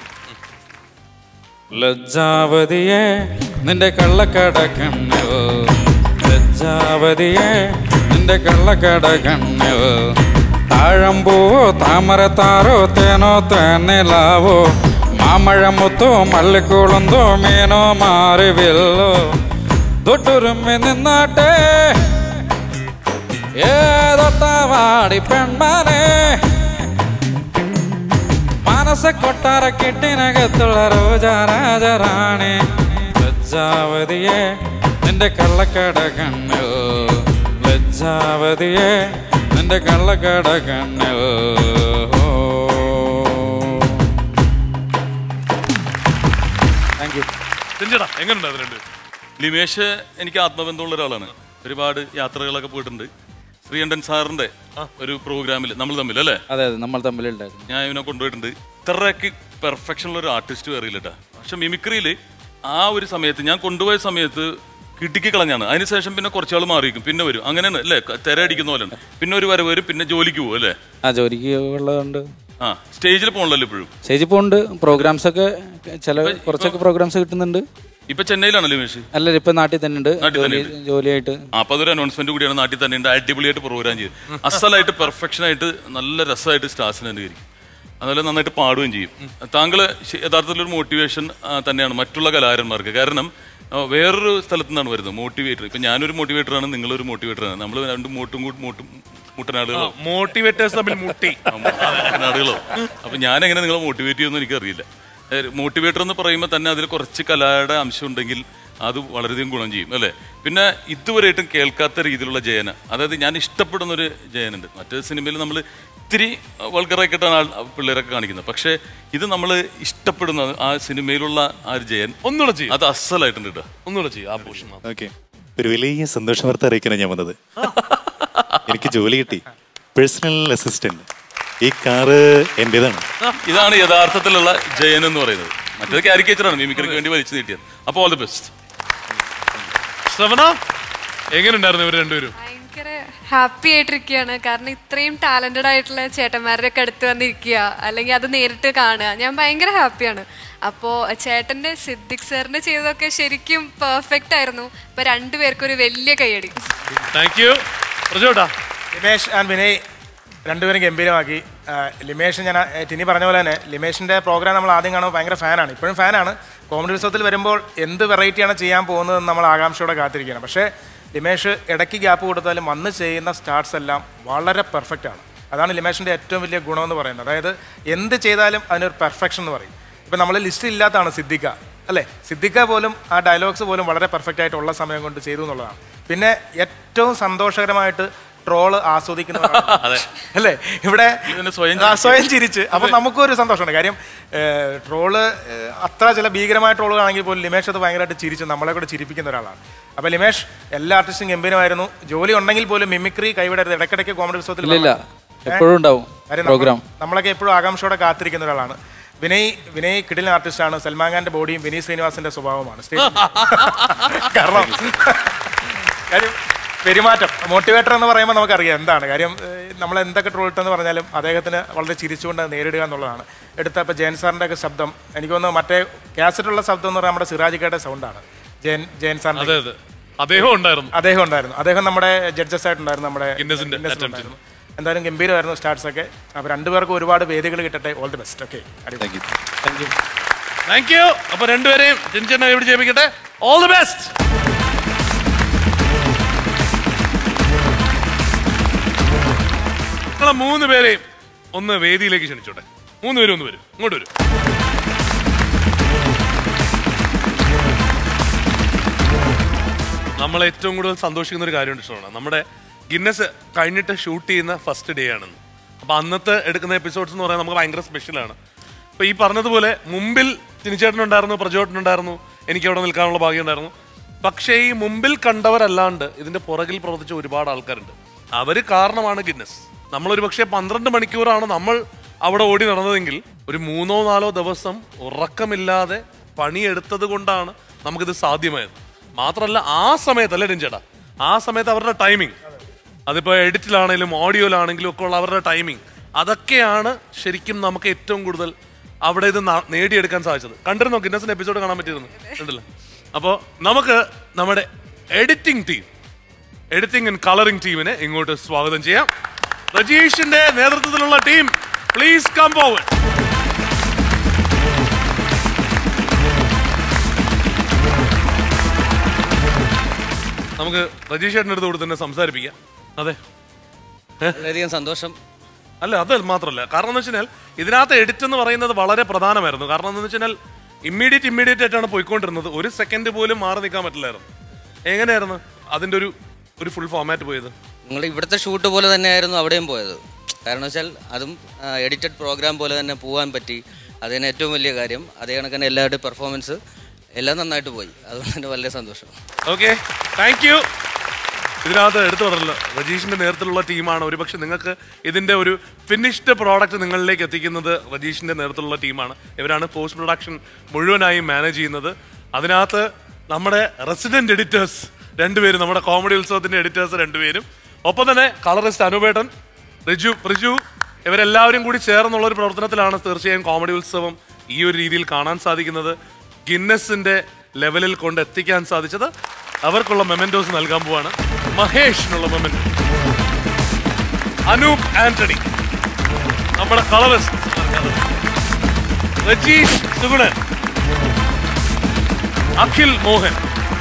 ലജ്ജാവതിയെ നിന്റെ കള്ളക്കട കണ്ണിൽ ലജ്ജാവതിയെ നിന്റെ കള്ളക്കട കണ്ണിൽ താഴമ്പൂവോ താമരത്താരോ തേനോ തേനിലാവോ മാമഴമുത്തോ മല്ലിക്കുളന്തോ മീനോ മാറിവില്ലോ തൊട്ടുരുമ്മി നിന്നാട്ടെ ഏതൊട്ടാവാടി പെൺമാനെ മാനസ കൊട്ടാര കെട്ടിനകത്തുള്ള രോജാരാജറാണി ലജ്ജാവതിയെ നിന്റെ കള്ളക്കട കണ്ണിൽ ലജ്ജാവതിയെ നിന്റെ കള്ളക്കട കണ്ണിൽ താങ്ക് യു സെഞ്ചിടാ എങ്ങനെയുണ്ട് അത് രണ്ട് ലിമേഷ് എനിക്ക് ആത്മബന്ധമുള്ള ഒരാളാണ് ഒരുപാട് യാത്രകളൊക്കെ പോയിട്ടുണ്ട് ശ്രീകണ്ഠൻ സാറിന്റെ ഒരു പ്രോഗ്രാമിൽ നമ്മൾ തമ്മിൽ അല്ലേ അതെ അതെ നമ്മൾ തമ്മിലുണ്ടായിരുന്നു ഞാൻ ഇവനെ കൊണ്ടുപോയിട്ടുണ്ട് ഇത്രയ്ക്ക് പെർഫെക്ഷൻ ഉള്ള ഒരു ആർട്ടിസ്റ്റ് അറിയില്ല കേട്ടോ പക്ഷെ മിമിക്രിയിൽ ആ ഒരു സമയത്ത് ഞാൻ കൊണ്ടുപോയ സമയത്ത് കിട്ടിക്ക് കളഞ്ഞാണ് അതിനുശേഷം പിന്നെ കുറച്ചാൾ മാറിയിരിക്കും പിന്നെ വരും അങ്ങനെയാണ് അല്ലേ ക- തിര അടിക്കുന്ന പോലെയാണ് പിന്നെ ഒരു വരവ് വരും പിന്നെ ജോലിക്ക് പോകും അല്ലേ ആ ജോലിക്ക് ഉള്ളതുകൊണ്ട് ആ സ്റ്റേജിൽ പോകണല്ലോ ഇപ്പോഴും സ്റ്റേജിൽ പോകുന്നുണ്ട് പ്രോഗ്രാംസ് ഒക്കെ ചില കുറച്ചൊക്കെ പ്രോഗ്രാംസ് കിട്ടുന്നുണ്ട് ഇപ്പൊ ചെന്നൈയിലാണല്ലോ ലിമേഷ് അല്ല ഇപ്പൊ നാട്ടിൽ തന്നെ ഉണ്ട് നാട്ടിൽ ജോലി തന്നെയുണ്ട്. ജോലിയായിട്ട് ആ, അപ്പൊ അതൊരു അനൗൺസ്മെന്റ് കൂടിയാണ് നാട്ടിൽ തന്നെ ഉണ്ട് അടിപൊളിയായിട്ട് പ്രോഗ്രാം ചെയ്ത് അസലായിട്ട് പെർഫെക്ഷൻ ആയിട്ട് നല്ല രസമായിട്ട് സ്റ്റാർസിനെ അനുകരിക്കും അതുപോലെ നന്നായിട്ട് പാടുകയും ചെയ്യും താങ്കൾ യഥാർത്ഥത്തിൽ ഒരു മോട്ടിവേഷൻ തന്നെയാണ് മറ്റുള്ള കലാകാരന്മാർക്ക് കാരണം ആ, വേറൊരു സ്ഥലത്തു നിന്നാണ് വരുന്നത് മോട്ടിവേറ്റർ ഇപ്പൊ ഞാനൊരു മോട്ടിവേറ്ററാണ് നിങ്ങളൊരു മോട്ടിവേറ്ററാണ് നമ്മൾ രണ്ട് മോട്ടും കൂട്ട് മോട്ടും മുട്ടനാടുകളോ മോട്ടിവേറ്റേഴ്സ് തമ്മിൽ മുട്ടി മുട്ടനാടുകളോ അപ്പൊ ഞാൻ എങ്ങനെ നിങ്ങളെ മോട്ടിവേറ്റ് ചെയ്യുമെന്ന് എനിക്കറിയില്ല മോട്ടിവേറ്റർ എന്ന് പറയുമ്പോൾ തന്നെ അതിൽ കുറച്ച് കലയുടെ അംശം ഉണ്ടെങ്കിൽ അത് വളരെയധികം ഗുണം ചെയ്യും അല്ലേ പിന്നെ ഇതുവരെയായിട്ടും കേൾക്കാത്ത രീതിയിലുള്ള ജയന അതായത് ഞാൻ ഇഷ്ടപ്പെടുന്ന ഒരു ജയനുണ്ട് മറ്റേ സിനിമയിൽ നമ്മൾ ഇത്തിരി വൾഗറായിട്ടാണ് ആൾ പിള്ളേരൊക്കെ കാണിക്കുന്നത് പക്ഷേ ഇത് നമ്മൾ ഇഷ്ടപ്പെടുന്ന ആ സിനിമയിലുള്ള ആ ഒരു ജയൻ ഒന്നുകൂടെ ചെയ്യും അത് അസലായിട്ടുണ്ട് കേട്ടോ ഒന്നുകൂടെ ചെയ്യും ആ പോഷൻ ഓക്കെ ഒരു വലിയ സന്തോഷ വാർത്ത അറിയിക്കാനാണ് ഞാൻ വന്നത് എനിക്ക് ജോലി കിട്ടി പേഴ്സണൽ അസിസ്റ്റന്റ് ഈ കാറ് എൻ്റെതാണ് ഇതാണ് യഥാർത്ഥത്തിലുള്ള ജയൻ എന്ന് പറയുന്നത് മറ്റേത് കാരിക്കേച്ചറാണ് മിമിക്രിക്ക് വേണ്ടി വലിച്ചു നീട്ടിയത് അപ്പോൾ ഓൾ ദി ബെസ്റ്റ് ശ്രവണ എങ്ങനെയുണ്ടായിരുന്നു ഇവർ രണ്ടുപേരും ഭയങ്കര ഹാപ്പി ആയിട്ടിരിക്കുകയാണ് കാരണം ഇത്രയും ടാലന്റഡ് ആയിട്ടുള്ള ചേട്ടന്മാരുടെ ഒക്കെ അടുത്ത് വന്നിരിക്കുക അല്ലെങ്കിൽ അത് നേരിട്ട് കാണുക ഞാൻ ഭയങ്കര ഹാപ്പിയാണ് അപ്പോൾ ചേട്ടൻ്റെ സിദ്ദിഖ് സാറിൻ്റെ ചെയ്തതൊക്കെ ശരിക്കും പെർഫെക്റ്റ് ആയിരുന്നു ഇപ്പൊ രണ്ടുപേർക്കും ഒരു വലിയ കൈയടി താങ്ക് യു പ്രജോട്ടാ ലിമേഷ് ആൻഡ് വിനയ് രണ്ടുപേരും ഗംഭീരമാക്കി ആ, ലിമേഷ് ഞാൻ ആ, ടിനി പറഞ്ഞ പോലെ തന്നെ ലിമേഷിൻ്റെ പ്രോഗ്രാം നമ്മൾ ആദ്യം കാണുമ്പോൾ ഭയങ്കര ഫാനാണ് ഇപ്പോഴും ഫാനാണ് കോമഡി ഉത്സവത്തിൽ വരുമ്പോൾ എന്ത് വെറൈറ്റിയാണ് ചെയ്യാൻ പോകുന്നതെന്ന് നമ്മൾ ആകാംക്ഷയോടെ കാത്തിരിക്കുകയാണ് പക്ഷേ ലിമേഷ് ഇടയ്ക്ക് ഗ്യാപ്പ് കൊടുത്താലും വന്ന് ചെയ്യുന്ന സ്റ്റാർട്സ് എല്ലാം വളരെ പെർഫെക്റ്റ് ആണ് അതാണ് ലിമേഷിൻ്റെ ഏറ്റവും വലിയ ഗുണമെന്ന് പറയുന്നത് അതായത് എന്ത് ചെയ്താലും അതിനൊരു പെർഫെക്ഷൻ എന്ന് പറയും ഇപ്പം നമ്മൾ ലിസ്റ്റ് ഇല്ലാത്തതാണ് സിദ്ദിഖ അല്ലേ സിദ്ദിഖ പോലും ആ ഡയലോഗ്സ് പോലും വളരെ പെർഫെക്റ്റ് ആയിട്ടുള്ള സമയം കൊണ്ട് ചെയ്തു എന്നുള്ളതാണ് പിന്നെ ഏറ്റവും സന്തോഷകരമായിട്ട് ട്രോള് ആസ്വദിക്കുന്നവരാണ് അല്ലേ ഇവിടെ സ്വയം ആ, സ്വയം ചിരിച്ച് അപ്പൊ നമുക്കും ഒരു സന്തോഷമുണ്ട് കാര്യം ഏഹ്, ട്രോള് ഏഹ്, അത്ര ചില ഭീകരമായ ട്രോളുകളാണെങ്കിൽ പോലും ലിമേഷ് അത് ഭയങ്കരമായിട്ട് ചിരിച്ചു നമ്മളെ കൂടെ ചിരിപ്പിക്കുന്ന ഒരാളാണ് അപ്പൊ ലിമേഷ് എല്ലാ ആർട്ടിസ്റ്റും ഗംഭീരമായിരുന്നു ജോലി ഉണ്ടെങ്കിൽ പോലും മിമിക്രി കൈവിടരുത് ഇടയ്ക്കിടയ്ക്ക് കോമഡി ഉത്സവത്തിൽ ഇല്ല, ഇല്ല. വരണം. എപ്പോഴും ഉണ്ടാവും കാര്യം നമ്മൾ- program. നമ്മളൊക്കെ എപ്പോഴും ആകാംക്ഷയോടെ കാത്തിരിക്കുന്ന ഒരാളാണ് വിനയ് വിനയ് കിടിലൻ ആർട്ടിസ്റ്റാണ് സൽമാൻ ഖാന്റെ ബോഡിയും വിനയ് ശ്രീനിവാസിന്റെ സ്വഭാവമാണ് സ്റ്റേജ് കാരണം കാര്യം പെരുമാറ്റം മോട്ടിവേറ്റർ എന്ന് പറയുമ്പോൾ നമുക്കറിയാം എന്താണ് കാര്യം ഏഹ്, നമ്മൾ എന്തൊക്കെ ട്രോൾ ഇട്ടെന്ന് പറഞ്ഞാലും അദ്ദേഹത്തിന് വളരെ ചിരിച്ചുകൊണ്ട് അത് നേരിടുക എന്നുള്ളതാണ് എടുത്ത ഇപ്പോൾ ജയൻ സാറിൻ്റെ ഒക്കെ ശബ്ദം എനിക്ക് തോന്നുന്നു മറ്റേ കാസറ്റുള്ള ശബ്ദം എന്ന് പറഞ്ഞാൽ നമ്മുടെ സിറാജിക്കയുടെ സൗണ്ടാണ് ജയൻ ജയൻ സാറിൻ്റെ അതെ അതെ അദ്ദേഹം ഉണ്ടായിരുന്നു അദ്ദേഹം ഉണ്ടായിരുന്നു അദ്ദേഹം നമ്മുടെ ജഡ്ജസ് ആയിട്ടുണ്ടായിരുന്നു നമ്മുടെ ഗിന്നസിന്റെ ഗിന്നസിൽ attempt ഉണ്ടായിരുന്നു. എന്തായാലും ഗംഭീരമായിരുന്നു സ്റ്റാർട്സ് ഒക്കെ അപ്പോൾ രണ്ടുപേർക്കും ഒരുപാട് വേദികൾ കിട്ടട്ടെ all the best okay thank you അപ്പൊ രണ്ടുപേരെയും ടിൻചേട്ടനെ എവിടെ ചെയ്യിപ്പിക്കട്ടെ ഓൾ ദി ബെസ്റ്റ് നിങ്ങളെ മൂന്ന് പേരെയും ഒന്ന് വേദിയിലേക്ക് ക്ഷണിച്ചോട്ടെ മൂന്ന് പേരും ഒന്ന് വരും ഇങ്ങോട്ട് വരും നമ്മൾ ഏറ്റവും കൂടുതൽ സന്തോഷിക്കുന്ന ഒരു കാര്യമുണ്ട് ഇഷ്ടമാണ് നമ്മുടെ ഗിന്നസ് കഴിഞ്ഞിട്ട് ഷൂട്ട് ചെയ്യുന്ന ഫസ്റ്റ് ഡേ ആണെന്ന് അപ്പൊ അന്നത്തെ എടുക്കുന്ന എപ്പിസോഡ്സ് എന്ന് പറയാൻ നമുക്ക് ഭയങ്കര സ്പെഷ്യലാണ് അപ്പൊ ഈ പറഞ്ഞതുപോലെ മുമ്പിൽ തിനിച്ചേട്ടനുണ്ടായിരുന്നു പ്രചോദനുണ്ടായിരുന്നു എനിക്ക് അവിടെ നിൽക്കാനുള്ള ഭാഗ്യം ഉണ്ടായിരുന്നു പക്ഷേ ഈ മുമ്പിൽ കണ്ടവരല്ലാണ്ട് ഇതിന്റെ പുറകിൽ പ്രവർത്തിച്ച ഒരുപാട് ആൾക്കാരുണ്ട് അവര് കാരണമാണ് ഗിന്നസ് നമ്മളൊരു പക്ഷേ പന്ത്രണ്ട് മണിക്കൂറാണ് നമ്മൾ അവിടെ ഓടി നടന്നതെങ്കിൽ ഒരു മൂന്നോ നാലോ ദിവസം ഉറക്കമില്ലാതെ പണിയെടുത്തത് കൊണ്ടാണ് നമുക്കിത് സാധ്യമായത് മാത്രമല്ല ആ സമയത്ത് അല്ലേ രഞ്ജേട്ടാ ആ സമയത്ത് അവരുടെ ടൈമിംഗ് അതിപ്പോൾ എഡിറ്റിലാണെങ്കിലും ഓഡിയോയിലാണെങ്കിലും ഒക്കെ ഉള്ള അവരുടെ ടൈമിംഗ് അതൊക്കെയാണ് ശരിക്കും നമുക്ക് ഏറ്റവും കൂടുതൽ അവിടെ ഇത് ന- നേടിയെടുക്കാൻ സാധിച്ചത് കണ്ടിരുന്നോ ഗിന്നസിന്റെ എപ്പിസോഡ് കാണാൻ പറ്റിയിരുന്നു കണ്ടില്ല അപ്പോൾ നമുക്ക് നമ്മുടെ editing team editing and colouring ടീമിനെ ഇങ്ങോട്ട് സ്വാഗതം ചെയ്യാം രജീഷിന്റെ നേതൃത്വത്തിലുള്ള ടീം പ്ലീസ് കം ഫോർവേഡ് നമുക്ക് രജീഷ് ചേട്ടൻ്റെ അടുത്ത് കൂടി തന്നെ സംസാരിപ്പിക്കാം അതെ വളരെയധികം സന്തോഷം അല്ല അത് മാത്രമല്ല കാരണം എന്ന് വെച്ചാൽ ഇതിനകത്ത് എഡിറ്റ് എന്ന് പറയുന്നത് വളരെ പ്രധാനമായിരുന്നു കാരണം എന്ന് വെച്ചാൽ ഇമ്മീഡിയറ്റ് ഇമ്മീഡിയറ്റ് ആയിട്ടാണ് പോയിക്കൊണ്ടിരുന്നത് ഒരു സെക്കൻഡ് പോലും മാറി നിൽക്കാൻ പറ്റില്ലായിരുന്നു എങ്ങനെയായിരുന്നു അതിന്റെ ഒരു ഒരു ഫുൾ ഫോമാറ്റ് പോയത് നിങ്ങൾ ഇവിടുത്തെ ഷൂട്ട് പോലെ തന്നെയായിരുന്നു അവിടെയും പോയത് കാരണം വെച്ചാൽ അതും എഡിറ്റഡ് പ്രോഗ്രാം പോലെ തന്നെ പോകാൻ പറ്റി അതിന് ഏറ്റവും വലിയ കാര്യം അതേ കണക്കിന് എല്ലാവരുടെയും പെർഫോമൻസ് എല്ലാം നന്നായിട്ട് പോയി അതുകൊണ്ട് തന്നെ വളരെ സന്തോഷം ഓക്കെ താങ്ക് യു ഇതിനകത്ത് എടുത്തു പറഞ്ഞല്ലോ രജീഷിന്റെ നേതൃത്വത്തിലുള്ള ടീമാണ് ഒരുപക്ഷെ നിങ്ങൾക്ക് ഇതിന്റെ ഒരു ഫിനിഷ്ഡ് പ്രോഡക്റ്റ് നിങ്ങളിലേക്ക് എത്തിക്കുന്നത് രജീഷിന്റെ നേതൃത്വത്തിലുള്ള ടീമാണ് ഇവരാണ് പോസ്റ്റ് പ്രൊഡക്ഷൻ മുഴുവനായും മാനേജ് ചെയ്യുന്നത് അതിനകത്ത് നമ്മുടെ റെസിഡന്റ് എഡിറ്റേഴ്സ് രണ്ടുപേരും നമ്മുടെ കോമഡി ഉത്സവത്തിന്റെ എഡിറ്റേഴ്സ് രണ്ടുപേരും ഒപ്പം തന്നെ കളറിസ്റ്റ് അനുപേട്ടൻ റിജു പ്രിജു ഇവരെല്ലാവരും കൂടി ചേർന്നുള്ള ഒരു പ്രവർത്തനത്തിലാണ് തീർച്ചയായും കോമഡി ഉത്സവം ഈ ഒരു രീതിയിൽ കാണാൻ സാധിക്കുന്നത് ഗിന്നസിന്റെ ലെവലിൽ കൊണ്ട് എത്തിക്കാൻ സാധിച്ചത് അവർക്കുള്ള മെമെന്റോസ് നൽകാൻ പോവാണ് മഹേഷിനുള്ള മെമെന്റോ അനൂപ് ആന്റണി നമ്മുടെ colourist Rajeesh Suganan Akhil Mohan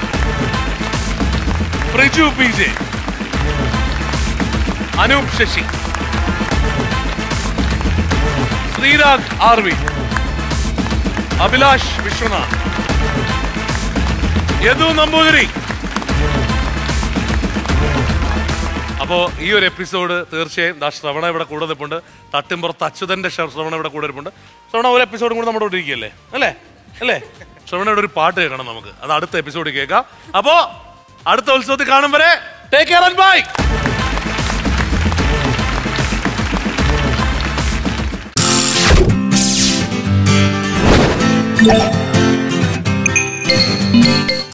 Priju P J Anoop Sasi Sreerag R V Abhilash Viswanath Yadu Namboothiri അപ്പോ ഈ ഒരു എപ്പിസോഡ് തീർച്ചയായും ദാ ശ്രവണ ഇവിടെ കൂടെ നിൽപ്പുണ്ട് തട്ടിമ്പുറത്ത് അച്യുതന്റെ ഷ- ശ്രവണ ഇവിടെ കൂടെ ഇരിപ്പുണ്ട് ശ്രവണ ഒരു എപ്പിസോഡും കൂടെ നമ്മുടെ കൂടെ ഇരിക്കുകയല്ലേ അല്ലേ അല്ലേ ശ്രവണയുടെ ഒരു പാട്ട് കേൾക്കണം നമുക്ക് അത് അടുത്ത എപ്പിസോഡിൽ കേൾക്കാം അപ്പോ അടുത്ത ഉത്സവത്തിൽ കാണും വരെ take care and bye Yeah.